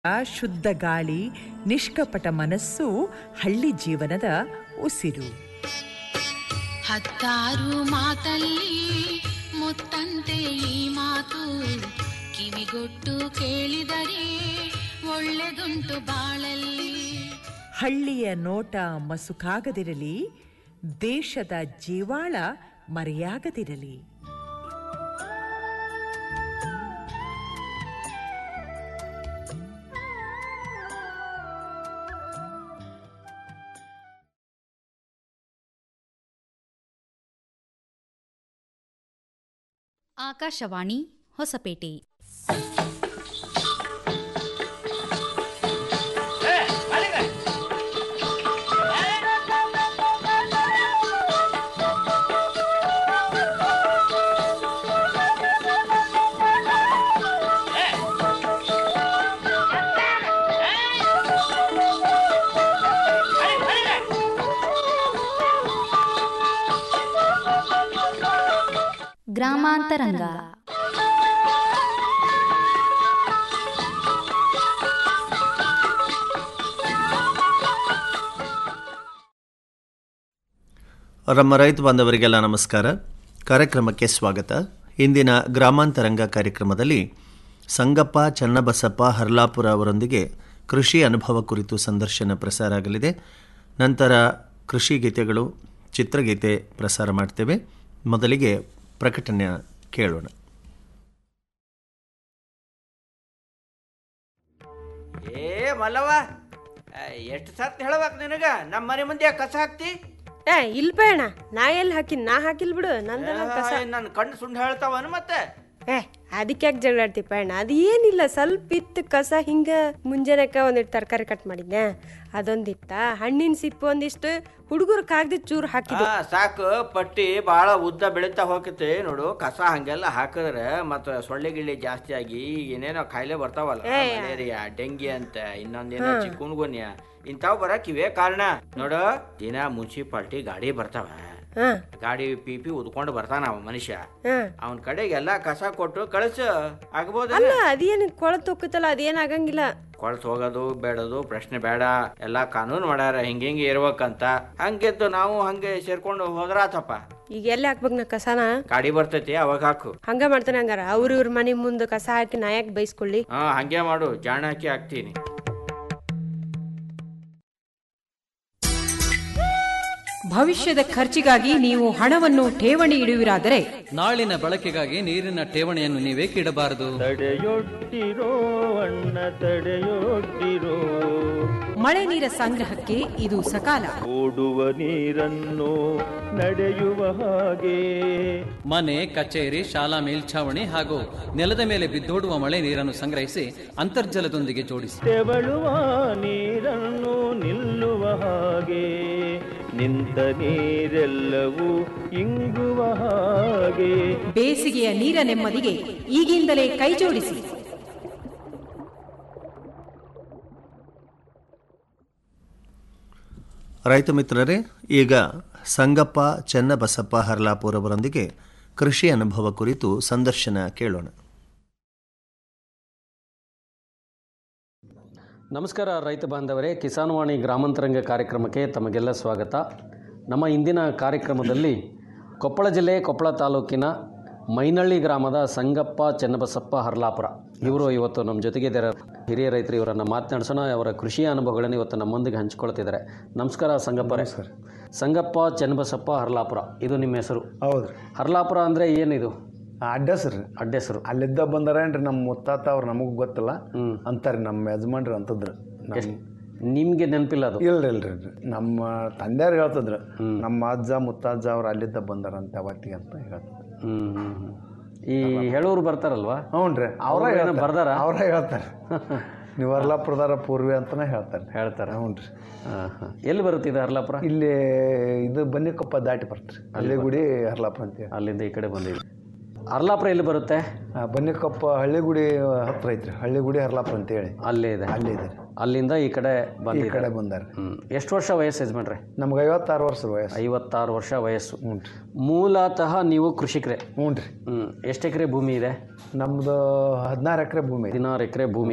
ಶುದ್ಧ ಗಾಳಿ ನಿಷ್ಕಪಟ ಮನಸ್ಸು ಹಳ್ಳಿ ಜೀವನದ ಉಸಿರು ಹತ್ತಾರು ಮಾತಲ್ಲಿ ಮುತ್ತಂತೆ ಈ ಮಾತು ಕಿವಿಗೊಟ್ಟು ಕೇಳಿದರೆ ಒಳ್ಳೆದುಂಟು ಬಾಳಲ್ಲಿ ಹಳ್ಳಿಯ ನೋಟ ಮಸುಕಾಗದಿರಲಿ ದೇಶದ ಜೀವಾಳ ಮರೆಯಾಗದಿರಲಿ ಆಕಾಶವಾಣಿ ಹೊಸಪೇಟೆ ಗ್ರಾಮಾಂತರಂಗ ನಮ್ಮ ರೈತ ಬಾಂಧವರಿಗೆಲ್ಲ ನಮಸ್ಕಾರ ಕಾರ್ಯಕ್ರಮಕ್ಕೆ ಸ್ವಾಗತ ಇಂದಿನ ಗ್ರಾಮಾಂತರಂಗ ಕಾರ್ಯಕ್ರಮದಲ್ಲಿ ಸಂಗಪ್ಪ ಚನ್ನಬಸಪ್ಪ ಹರ್ಲಾಪುರ ಅವರೊಂದಿಗೆ ಕೃಷಿ ಅನುಭವ ಕುರಿತು ಸಂದರ್ಶನ ಪ್ರಸಾರ ಆಗಲಿದೆ ನಂತರ ಕೃಷಿ ಗೀತೆಗಳು ಚಿತ್ರಗೀತೆ ಪ್ರಸಾರ ಮಾಡ್ತೇವೆ ಮೊದಲಿಗೆ ಪ್ರಕಟಣೆ ಕೇಳೋಣ ಏ ಮಲ್ಲವ ಎಷ್ಟು ಸತ್ ಹೇಳಬೇಕು ನಿನಗ ನಮ್ಮ ಮನೆ ಮುಂದೆ ಕಸ ಹಾಕ್ತಿ ಏ ಇಲ್ ಬೇಡ ನಾ ಎಲ್ಲಿ ಹಾಕಿನ್ ನಾ ಹಾಕಿಲ್ ಬಿಡು ನಂದೆಲ್ಲ ಕಸ ನನ್ನ ಕಣ್ಣು ಸುಂಡ್ ಹೇಳ್ತಾವನು ಮತ್ತೆ ಏ ಅದಕ್ಕೆ ಯಾಕೆ ಜಗಳಾಡ್ತಿ ಪಯಣ ಅದು ಏನಿಲ್ಲ ಸ್ವಲ್ಪ ಇತ್ತು ಕಸ ಹಿಂಗ ಮುಂಜಾನೆಕ ಒಂದಿಟ್ಟು ತರಕಾರಿ ಕಟ್ ಮಾಡಿದ್ದೆ ಅದೊಂದಿತ್ತ ಹಣ್ಣಿನ ಸಿಪ್ಪು ಒಂದಿಷ್ಟು ಹುಡುಗರು ಕಾಗ್ದಿ ಚೂರು ಹಾಕಿದ್ದು ಆ, ಸಾಕು ಪಟ್ಟಿ ಭಾಳ ಉದ್ದ ಬೆಳೀತಾ ಹೋಗತ್ತೆ ನೋಡು ಕಸ ಹಂಗೆಲ್ಲ ಹಾಕಿದ್ರೆ ಮತ್ತೆ ಸೊಳ್ಳೆ ಗಿಳ್ಳೆ ಜಾಸ್ತಿ ಆಗಿ ಏನೇನೋ ಕಾಯಿಲೆ ಬರ್ತಾವಲ್ಲ ಮಲೇರಿಯಾ ಡೆಂಗಿ ಅಂತ ಇನ್ನೊಂದೇನೋ ಚಿಕ್ಕುನ್ಗುನ್ಯ ಇಂಥವು ಬರಕ್ ಇವೇ ಕಾರಣ ನೋಡು ದಿನ ಮುನ್ಸಿಪಾಲ್ಟಿ ಗಾಡಿ ಬರ್ತಾವ ಹಾ ಗಾಡಿ ಪಿ ಪಿ ಉದ್ಕೊಂಡು ಬರ್ತಾನ ಅವ ಮನುಷ್ಯ ಹಾ ಅವನ ಕಡೆಗೆ ಎಲ್ಲ ಕಸ ಕೊಟ್ಟು ಕಳಿಸು ಆಗ್ಬೋದ ಅಲ್ಲ ಅದೇನು ಕೊಳತ್ ಹೋಗುತ್ತಲ್ಲ ಅದೇನ್ ಆಗಂಗಿಲ್ಲ ಕೊಳ್ತು ಹೋಗೋದು ಬೇಡದು ಪ್ರಶ್ನೆ ಬೇಡ ಎಲ್ಲಾ ಕಾನೂನು ಮಾಡ್ಯಾರ ಹಿಂಗ ಹಿಂಗೆ ಇರ್ಬೇಕಂತ ಹಂಗೆದ್ದು ನಾವು ಹಂಗೆ ಸೇರ್ಕೊಂಡು ಹೋದ್ರಾತಪ್ಪ ಈಗ ಎಲ್ಲಿ ಹಾಕ್ಬೇಕು ನಾ ಕಸನ ಗಾಡಿ ಬರ್ತೈತಿ ಅವಾಗ ಹಾಕು ಹಂಗ ಮಾಡ್ತಾನೆ ಹಂಗಾರ ಅವ್ರ ಇವ್ರ ಮನೆ ಮುಂದೆ ಕಸ ಹಾಕಿ ನಾ ಯಾಕೆ ಬೈಸ್ಕೊಳ್ಳಿ ಹಾ ಹಂಗೆ ಮಾಡು ಜಾಣ ಹಾಕಿ ಹಾಕ್ತೀನಿ ಭವಿಷ್ಯದ ಖರ್ಚಿಗಾಗಿ ನೀವು ಹಣವನ್ನು ಠೇವಣಿ ಇಡುವಿರಾದರೆ ನಾಳಿನ ಬಳಕೆಗಾಗಿ ನೀರಿನ ಠೇವಣಿಯನ್ನು ನೀವೇಕೆ ಇಡಬಾರದು ತಡೆಯೊಡ್ಡಿರೋ ಅಣ್ಣ ತಡೆಯೊಡ್ಡಿರೋ ಮಳೆ ನೀರ ಸಂಗ್ರಹಕ್ಕೆ ಇದು ಸಕಾಲ ಓಡುವ ನೀರನ್ನು ನಡೆಯುವ ಹಾಗೆ ಮನೆ ಕಚೇರಿ ಶಾಲಾ ಮೇಲ್ಛಾವಣಿ ಹಾಗೂ ನೆಲದ ಮೇಲೆ ಬಿದ್ದೋಡುವ ಮಳೆ ನೀರನ್ನು ಸಂಗ್ರಹಿಸಿ ಅಂತರ್ಜಲದೊಂದಿಗೆ ಜೋಡಿಸಿ ತೆವಳುವ ನೀರನ್ನು ನಿಲ್ಲುವ ಹಾಗೆ ನಿಂತ ನೀರೆಲ್ಲವೂ ಇಂಗುವ ಹಾಗೆ ಬೇಸಿಗೆಯ ನೀರ ನೆಮ್ಮದಿಗೆ ಈಗಿಂದಲೇ ಕೈಜೋಡಿಸಿ ರೈತ ಮಿತ್ರರೇ ಈಗ ಸಂಗಪ್ಪ ಚನ್ನಬಸಪ್ಪ ಹರ್ಲಾಪುರ ಅವರೊಂದಿಗೆ ಕೃಷಿ ಅನುಭವ ಕುರಿತು ಸಂದರ್ಶನ ಕೇಳೋಣ ನಮಸ್ಕಾರ ರೈತ ಬಾಂಧವರೇ ಕಿಸಾನ್ವಾಣಿ ಗ್ರಾಮಾಂತರಂಗ ಕಾರ್ಯಕ್ರಮಕ್ಕೆ ತಮಗೆಲ್ಲ ಸ್ವಾಗತ ನಮ್ಮ ಇಂದಿನ ಕಾರ್ಯಕ್ರಮದಲ್ಲಿ ಕೊಪ್ಪಳ ಜಿಲ್ಲೆ ಕೊಪ್ಪಳ ತಾಲೂಕಿನ ಮೈನಳ್ಳಿ ಗ್ರಾಮದ ಸಂಗಪ್ಪ ಚೆನ್ನಬಸಪ್ಪ ಹರ್ಲಾಪುರ ಇವರು ಇವತ್ತು ನಮ್ಮ ಜೊತೆಗಿದ್ದಾರೆ ಹಿರಿಯ ರೈತರು ಇವರನ್ನು ಮಾತನಾಡಿಸೋಣ ಅವರ ಕೃಷಿ ಅನುಭವಗಳನ್ನು ಇವತ್ತು ನಮ್ಮೊಂದಿಗೆ ಹಂಚಿಕೊಳ್ತಿದ್ದಾರೆ ನಮಸ್ಕಾರ ಸಂಗಪ್ಪರೇ ಸಂಗಪ್ಪ ಚೆನ್ನಬಸಪ್ಪ ಹರ್ಲಾಪುರ ಇದು ನಿಮ್ಮ ಹೆಸರು ಹೌದು ಹರ್ಲಾಪುರ ಅಂದರೆ ಏನಿದು ಅಡ್ರೆಸ್ ರೀ ಅಡ್ಡೆಸರು ಅಲ್ಲಿದ್ದ ಬಂದಾರೇನ್ರಿ ನಮ್ಮ ಮುತ್ತಾತ ಅವ್ರು ನಮಗೆ ಗೊತ್ತಿಲ್ಲ ಅಂತಾರೆ ನಮ್ಮ ಯಜಮಾನ್ರು ಅಂತಂದ್ರು ನಮ್ಮ ನಿಮಗೆ ನೆನಪಿಲ್ಲ ಅದು ಇಲ್ರಿ ಇಲ್ರಿ ಇಲ್ರಿ. ನಮ್ಮ ತಂದೆಯವ್ರು ಹೇಳ್ತಿದ್ರು ನಮ್ಮ ಅಜ್ಜ ಮುತ್ತಜ್ಜ ಅವ್ರು ಅಲ್ಲಿದ್ದ ಬಂದಾರಂತೆ ಅವತ್ತಿಗೆ ಅಂತ ಹೇಳ್ತಿದ್ರು ಹ್ಮ್, ಹ್ಮ್, ಹ್ಮ್. ಈ ಹೇಳೋರು ಬರ್ತಾರಲ್ವಾ ಹ್ಞೂ ರೀ ಅವರ ಅವ್ರು ಏನೋ ಬರ್ದಾರ? ಅವರ ಹೇಳ್ತಾರೆ ನೀವು ಅರ್ಲಾಪುರದಾರ ಪೂರ್ವಿ ಅಂತಾನೆ ಹೇಳ್ತಾರೆ ಹೇಳ್ತಾರೆ ಹ್ಞೂ ರೀ ಹಾಂ ಹಾಂ ಎಲ್ಲಿ ಬರುತ್ತೆ ಇದು ಹರ್ಲಾಪುರ ಇಲ್ಲಿ ಇದು ಬನ್ನಿಕೊಪ್ಪ ದಾಟಿ ಬರ್ತ್ರಿ ಅಲ್ಲಿ ಗುಡಿ ಹರ್ಲಾಪುರ ಅಂತ ಹೇಳಿ ಅಲ್ಲಿಂದ ಈ ಕಡೆ ಬಂದಿದೆ ಹರ್ಲಾಪುರ ಎಲ್ಲಿ ಬರುತ್ತೆ ಆ, ಬನ್ನಿಕೊಪ್ಪ ಹಳ್ಳಿಗುಡಿ ಹತ್ರ ಐತ್ರಿ ಹಳ್ಳಿಗುಡಿ ಹರ್ಲಾಪುರ ಅಂತ ಹೇಳಿ ಅಲ್ಲೇ ಇದೆ ಅಲ್ಲಿ ಇದೆ ಅಲ್ಲಿಂದ ಈ ಕಡೆ ಈ ಬಂದಿದೆ ಕಡೆ ಬಂದಾರ ಹ್ಮ್ ಎಷ್ಟು ವರ್ಷ ವಯಸ್ಸು ಯಜಮಾನ್ರೆ ನಮ್ಗೆ ಐವತ್ತಾರು ವರ್ಷ ವಯಸ್ಸು ಐವತ್ತಾರು ವರ್ಷ ವಯಸ್ಸು ಹ್ಞೂ ರೀ ಮೂಲತಃ ನೀವು ಕೃಷಿಕರೇ ಹ್ಞೂ ರೀ ಹ್ಮ್ ಎಷ್ಟು ಎಕರೆ ಭೂಮಿ ಇದೆ ನಮ್ದು ಹದಿನಾರು ಎಕರೆ ಭೂಮಿ ಐತಿ ಹದಿನಾರು ಎಕರೆ ಭೂಮಿ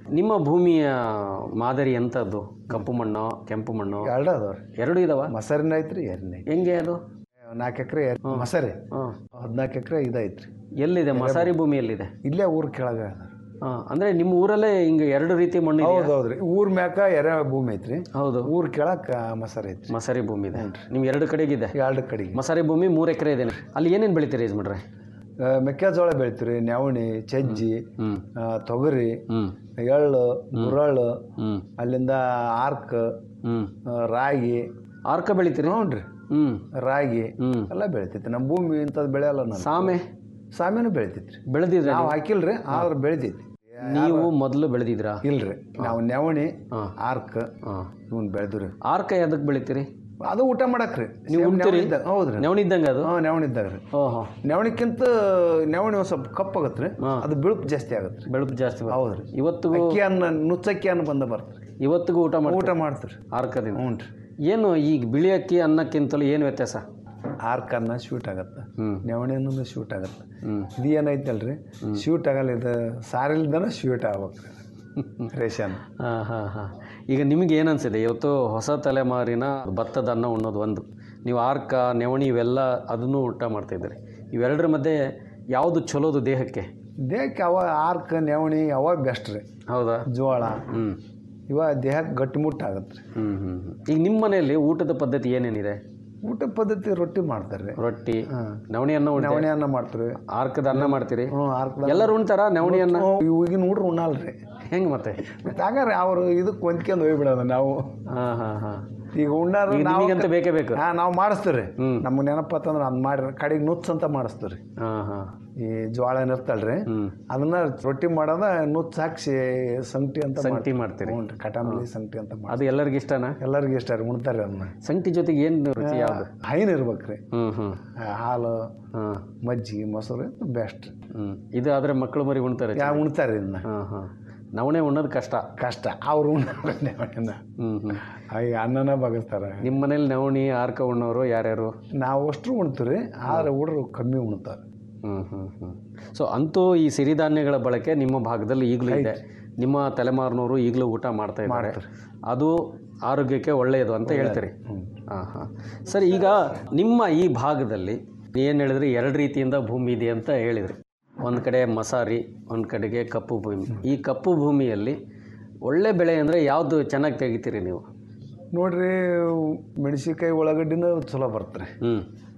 ನಿಮ್ಮ ಭೂಮಿಯ ಮಾದರಿ ಎಂಥದ್ದು ಕಪ್ಪು ಮಣ್ಣು ಕೆಂಪು ಮಣ್ಣು ಎರಡು ಅದಾವ್ರಿ ಎರಡು ಇದಾವ ಮಸಾರಿನ ಐತ್ರಿ ಎರಡನೇ ಹೆಂಗೆ ಅದು ನಾಲ್ಕು ಎಕರೆ ಮಸಾರಿ ಹಾಂ ಹದಿನಾಲ್ಕು ಎಕರೆ ಇದೈತ್ರಿ ಎಲ್ಲಿದೆ ಮಸಾರಿ ಭೂಮಿ ಎಲ್ಲಿದೆ ಇಲ್ಲೇ ಊರ್ ಕೆಳಗೆ ಅದ ಹಾಂ ಅಂದರೆ ನಿಮ್ಮ ಊರಲ್ಲೇ ಹಿಂಗೆ ಎರಡು ರೀತಿ ಮಣ್ಣು ಇದೆಯಾ? ಹೌದು ಹೌದ್ರಿ ಊರ್ ಮ್ಯಾಕ ಎರೆ ಭೂಮಿ ಐತ್ರಿ ಹೌದು ಊರ್ ಕೆಳಕ ಮಸಾರಿ ಐತ್ರಿ ಮಸಾರಿ ಭೂಮಿ ಇದೆ ನಿಮ್ ಎರಡು ಕಡೆಗಿದೆ ಎರಡು ಕಡೆಗೆ ಮಸಾರಿ ಭೂಮಿ ಮೂರು ಎಕರೆ ಇದೆ ಅಲ್ಲಿ ಏನೇನು ಬೆಳಿತೀರಿ ಯಜಮಾನ್ರೆ ಆ, ಮೆಕ್ಕೆಜೋಳ ಬೆಳಿತೀರಿ ನವಣಿ ಚಜ್ಜಿ ಹ್ಮ್. ಆ, ತೊಗರಿ ಹ್ಮ್ ಎಳ್ಳು ಗುರಳ್ಳು ಹ್ಮ್ ಅಲ್ಲಿಂದ ಆರ್ಕ್ ಹ್ಮ್ ಆ, ರಾಗಿ ಆರ್ಕ ಬೆಳಿತೀರಿ ಹ್ಞೂ ಹ್ಮ್ ರಾಗಿ ಹ್ಮ್ ಎಲ್ಲ ಬೆಳಿತೈತಿ ನಮ್ಮ ಭೂಮಿ ಇಂಥದ್ದು ಬೆಳೆಯಲ್ಲ ನಾನು ಸಾಮೆ ಸಾಮೇನು ಬೆಳಿತೈತ್ರಿ ಬೆಳೆದಿದ್ರೆ ನಾವು ಹಾಕಿಲ್ರಿ ಆದ್ರೆ ಬೆಳಿತೈತಿ ನೀವು ಮೊದಲು ಬೆಳೆದಿದ್ರಾ ಇಲ್ರಿ ನಾವು ನವಣಿ ಹಾ. ಆರ್ಕ್ ಹಾಂ ಇವನ್ ಬೆಳೆದ್ರಿ ಆರ್ಕ ಯಾವ್ದಕ್ಕೆ ಬೆಳಿತೀರಿ ಅದು ಊಟ ಮಾಡಕ್ರಿ ನೀವು Same ಉಣ್ತೀರಿ ನವಣಿ ಇದ್ದಂಗ್- ಹೌದ್ರಿ ನವಣಿ ಇದ್ದಂಗೆ ಅದು ಹಾಂ ನವಣಿ ಇದ್ದಾಗ ರೀ ಓಹೋ ನವಣಿಕ್ಕಿಂತ ನವಣಿ ಒಂದು ಸ್ವಲ್ಪ ಕಪ್ಪಾಗತ್ತೆ ರೀ ಹಾ. ಅದು ಬಿಳುಪು ಜಾಸ್ತಿ ಆಗತ್ತೆ ರೀ ಬೆಳುಪು ಜಾಸ್ತಿ ಬರುತ್ತೆ. ಹೌದ್ರಿ ಇವತ್ತಿಗೂ ಅಕ್ಕಿ ಅನ್ನ ನುಚ್ಚಕ್ಕಿ ಅನ್ನ ಬಂದ ಬರ್ತದೆ ಇವತ್ತಿಗೂ ಊಟ ಮಾಡಿ ಊಟ ಮಾಡ್ತೀರಿ ಆರ್ಕದಿಂದ ಹ್ಞೂ ರೀ ಏನು ಈಗ ಬಿಳಿ ಅಕ್ಕಿ ಅನ್ನಕ್ಕಿಂತಲೂ ಏನು ವ್ಯತ್ಯಾಸ ಆರ್ಕ್ ಅನ್ನ ಶೂಟ್ ಆಗತ್ತೆ ಹ್ಮ್. ನವಣಿ ಅನ್ನೋದು ಶೂಟ್ ಆಗತ್ತೆ ಹ್ಮ್. ಇದು ಏನೈತಲ್ರಿ ಶೂಟ್ ಆಗಲ್ಲ ಇದು ಸಾರಿಲ್ದನ ಶೂಟ್ ಆಗ್ಬೇಕು ರೇಷನ್ ಹಾಂ ಹಾಂ ಹಾಂ ಈಗ ನಿಮಗೆ ಏನು ಅನಿಸಿದೆ ಇವತ್ತು ಹೊಸ ತಲೆಮಾರಿನ ಭತ್ತದ ಅನ್ನ ಉಣ್ಣೋದು ಒಂದು ನೀವು ಆರ್ಕ ನೆವಣಿ ಇವೆಲ್ಲ ಅದನ್ನು ಊಟ ಮಾಡ್ತಾಯಿದ್ದೀರಿ ಇವೆರಡರ ಮಧ್ಯೆ ಯಾವುದು ಚಲೋದು ದೇಹಕ್ಕೆ ದೇಹಕ್ಕೆ ಅವ ಆರ್ಕ್ ನವಣಿ ಅವ ಬೆಸ್ಟ್ ರೀ ಹೌದಾ ಜೋಳ ಹ್ಞೂ ಇವ ದೇಹಕ್ಕೆ ಗಟ್ಟಿಮುಟ್ಟು ಆಗತ್ತೆ ರೀ ಹ್ಞೂ ಹ್ಞೂ ಈಗ ನಿಮ್ಮ ಮನೆಯಲ್ಲಿ ಊಟದ ಪದ್ಧತಿ ಏನೇನಿದೆ ಊಟ ಪದ್ಧತಿ ರೊಟ್ಟಿ ಮಾಡ್ತಾರೆ ರೀ ರೊಟ್ಟಿ ನವಣಿ ಅನ್ನ ಉಣ್ತೀರಿ? ನವಣಿ ಅನ್ನ ಮಾಡ್ತೀರಿ ಆರ್ಕದ ಅನ್ನ ಮಾಡ್ತೀರಿ ಹ್ಞೂ ಆರ್ಕ್ ಎಲ್ಲರೂ ಉಣ್ತಾರ ನವಣಿ ಅನ್ನ ಈಗಿನ ಹುಡ್ರು ಉಣ್ಣಲ್ರಿ ಹೆಂಗೆ ಮತ್ತೆ ಮತ್ತೆ ಹಂಗಾರೆ ಅವರು ಇದಕ್ಕೆ ಹೊಂದ್ಕೊಂಡು ಹೋಗ್ಬಿಡೋದು ನಾವು ಹಾಂ ಹಾಂ ಹಾಂ ಈಗ ಉಣ್ಣಾರ ಈಗ ನಾವು ನಿಮಗಂತ ಬೇಕೇ ಬೇಕು ಹಾಂ ನಾವು ಮಾಡಿಸ್ತೀವಿ ಹ್ಮ್. ನಮ್ಗೆ ನೆನಪತ್ತಂದ್ರೆ ಅದು ಮಾಡಿ ಕಡೆಗೆ ನುಚ್ಚು ಅಂತ ಮಾಡಿಸ್ತೀವಿ ರೀ ಹಾಂ ಹಾಂ ಈ ಜೋಳ ಏನಿರ್ತಲ್ರಿ ಹ್ಞೂ ಅದನ್ನ ರೊಟ್ಟಿ ಮಾಡೋದ ನುಚ್ಚು ಹಾಕ್ಸಿ ಸಂಗಟಿ ಅಂತ ಸಂಗಟಿ ಮಾಡ್ತೀರಿ ಹ್ಞೂ ರೀ ಕಟಾಂಬಲಿ ಸಂಗಟಿ ಅಂತ ಮಾಡಿ ಅದು ಎಲ್ಲರಿಗೂ ಇಷ್ಟನಾ ಎಲ್ಲರಿಗೂ ಇಷ್ಟ ರೀ ಉಣ್ತಾರೆ ಅದನ್ನ ಸಂಗಟಿ ಜೊತೆಗೆ ಏನು ರುಚಿ ಯಾವುದು ಹೈನ್ ಇರ್ಬೇಕ್ರಿ ಹ್ಞೂ ಹ್ಞೂ ಆ, ಹಾಲು ಹಾಂ ಮಜ್ಜಿಗೆ ಮೊಸರು ಬೆಸ್ಟ್ ಹ್ಞೂ ಇದು ಆದರೆ ಮಕ್ಕಳು ಮರಿ ಉಣ್ತಾರೆ ಯಾ ಉಣ್ತಾರೆ ಇದನ್ನ ಹಾಂ ಹಾಂ ನವಣೆ ಉಣ್ಣೋದು ಕಷ್ಟ ಕಷ್ಟ ಅವ್ರು ಉಣ್ತಾರೆ ನವಣಿನ ಹ್ಞೂ ಹ್ಞೂ ಈಗ ಅನ್ನನ ಬಗಸ್ತಾರೆ ನಿಮ್ಮ ಮನೇಲಿ ನವಣಿ ಆರ್ಕ ಉಣ್ಣೋರು ಯಾರ್ಯಾರು ನಾವು ಅಷ್ಟು ಉಣ್ತೀವಿ ಆದ್ರೆ ಹುಡ್ರು ಕಮ್ಮಿ ಉಣ್ತಾರೆ ಹ್ಞೂ ಹ್ಞೂ ಹ್ಞೂ ಸೊ ಅಂತೂ ಈ ಸಿರಿಧಾನ್ಯಗಳ ಬಳಕೆ ನಿಮ್ಮ ಭಾಗದಲ್ಲಿ ಈಗಲೂ ಇದೆ ನಿಮ್ಮ ತಲೆಮಾರಿನವರು ಈಗಲೂ ಊಟ ಮಾಡ್ತಾ ಇದ್ದಾರೆ ಅದು ಆರೋಗ್ಯಕ್ಕೆ ಒಳ್ಳೆಯದು ಅಂತ ಹೇಳ್ತೀರಿ ಹಾಂ ಹಾಂ ಸರಿ ಈಗ ನಿಮ್ಮ ಈ ಭಾಗದಲ್ಲಿ ಏನು ಹೇಳಿದ್ರಿ ಎರಡು ರೀತಿಯಿಂದ ಭೂಮಿ ಇದೆ ಅಂತ ಹೇಳಿದ್ರಿ ಒಂದು ಕಡೆ ಮಸಾರಿ ಒಂದು ಕಡೆಗೆ ಕಪ್ಪು ಭೂಮಿ ಈ ಕಪ್ಪು ಭೂಮಿಯಲ್ಲಿ ಒಳ್ಳೆ ಬೆಳೆ ಅಂದರೆ ಯಾವುದು ಚೆನ್ನಾಗಿ ತೆಗಿತೀರಿ ನೀವು ನೋಡ್ರಿ ಮೆಣಸಿನ್ಕಾಯಿ ಉಳ್ಳಾಗಡ್ಡಿನೂ ಚಲೋ ಬರ್ತರಿ ಹ್ಞೂ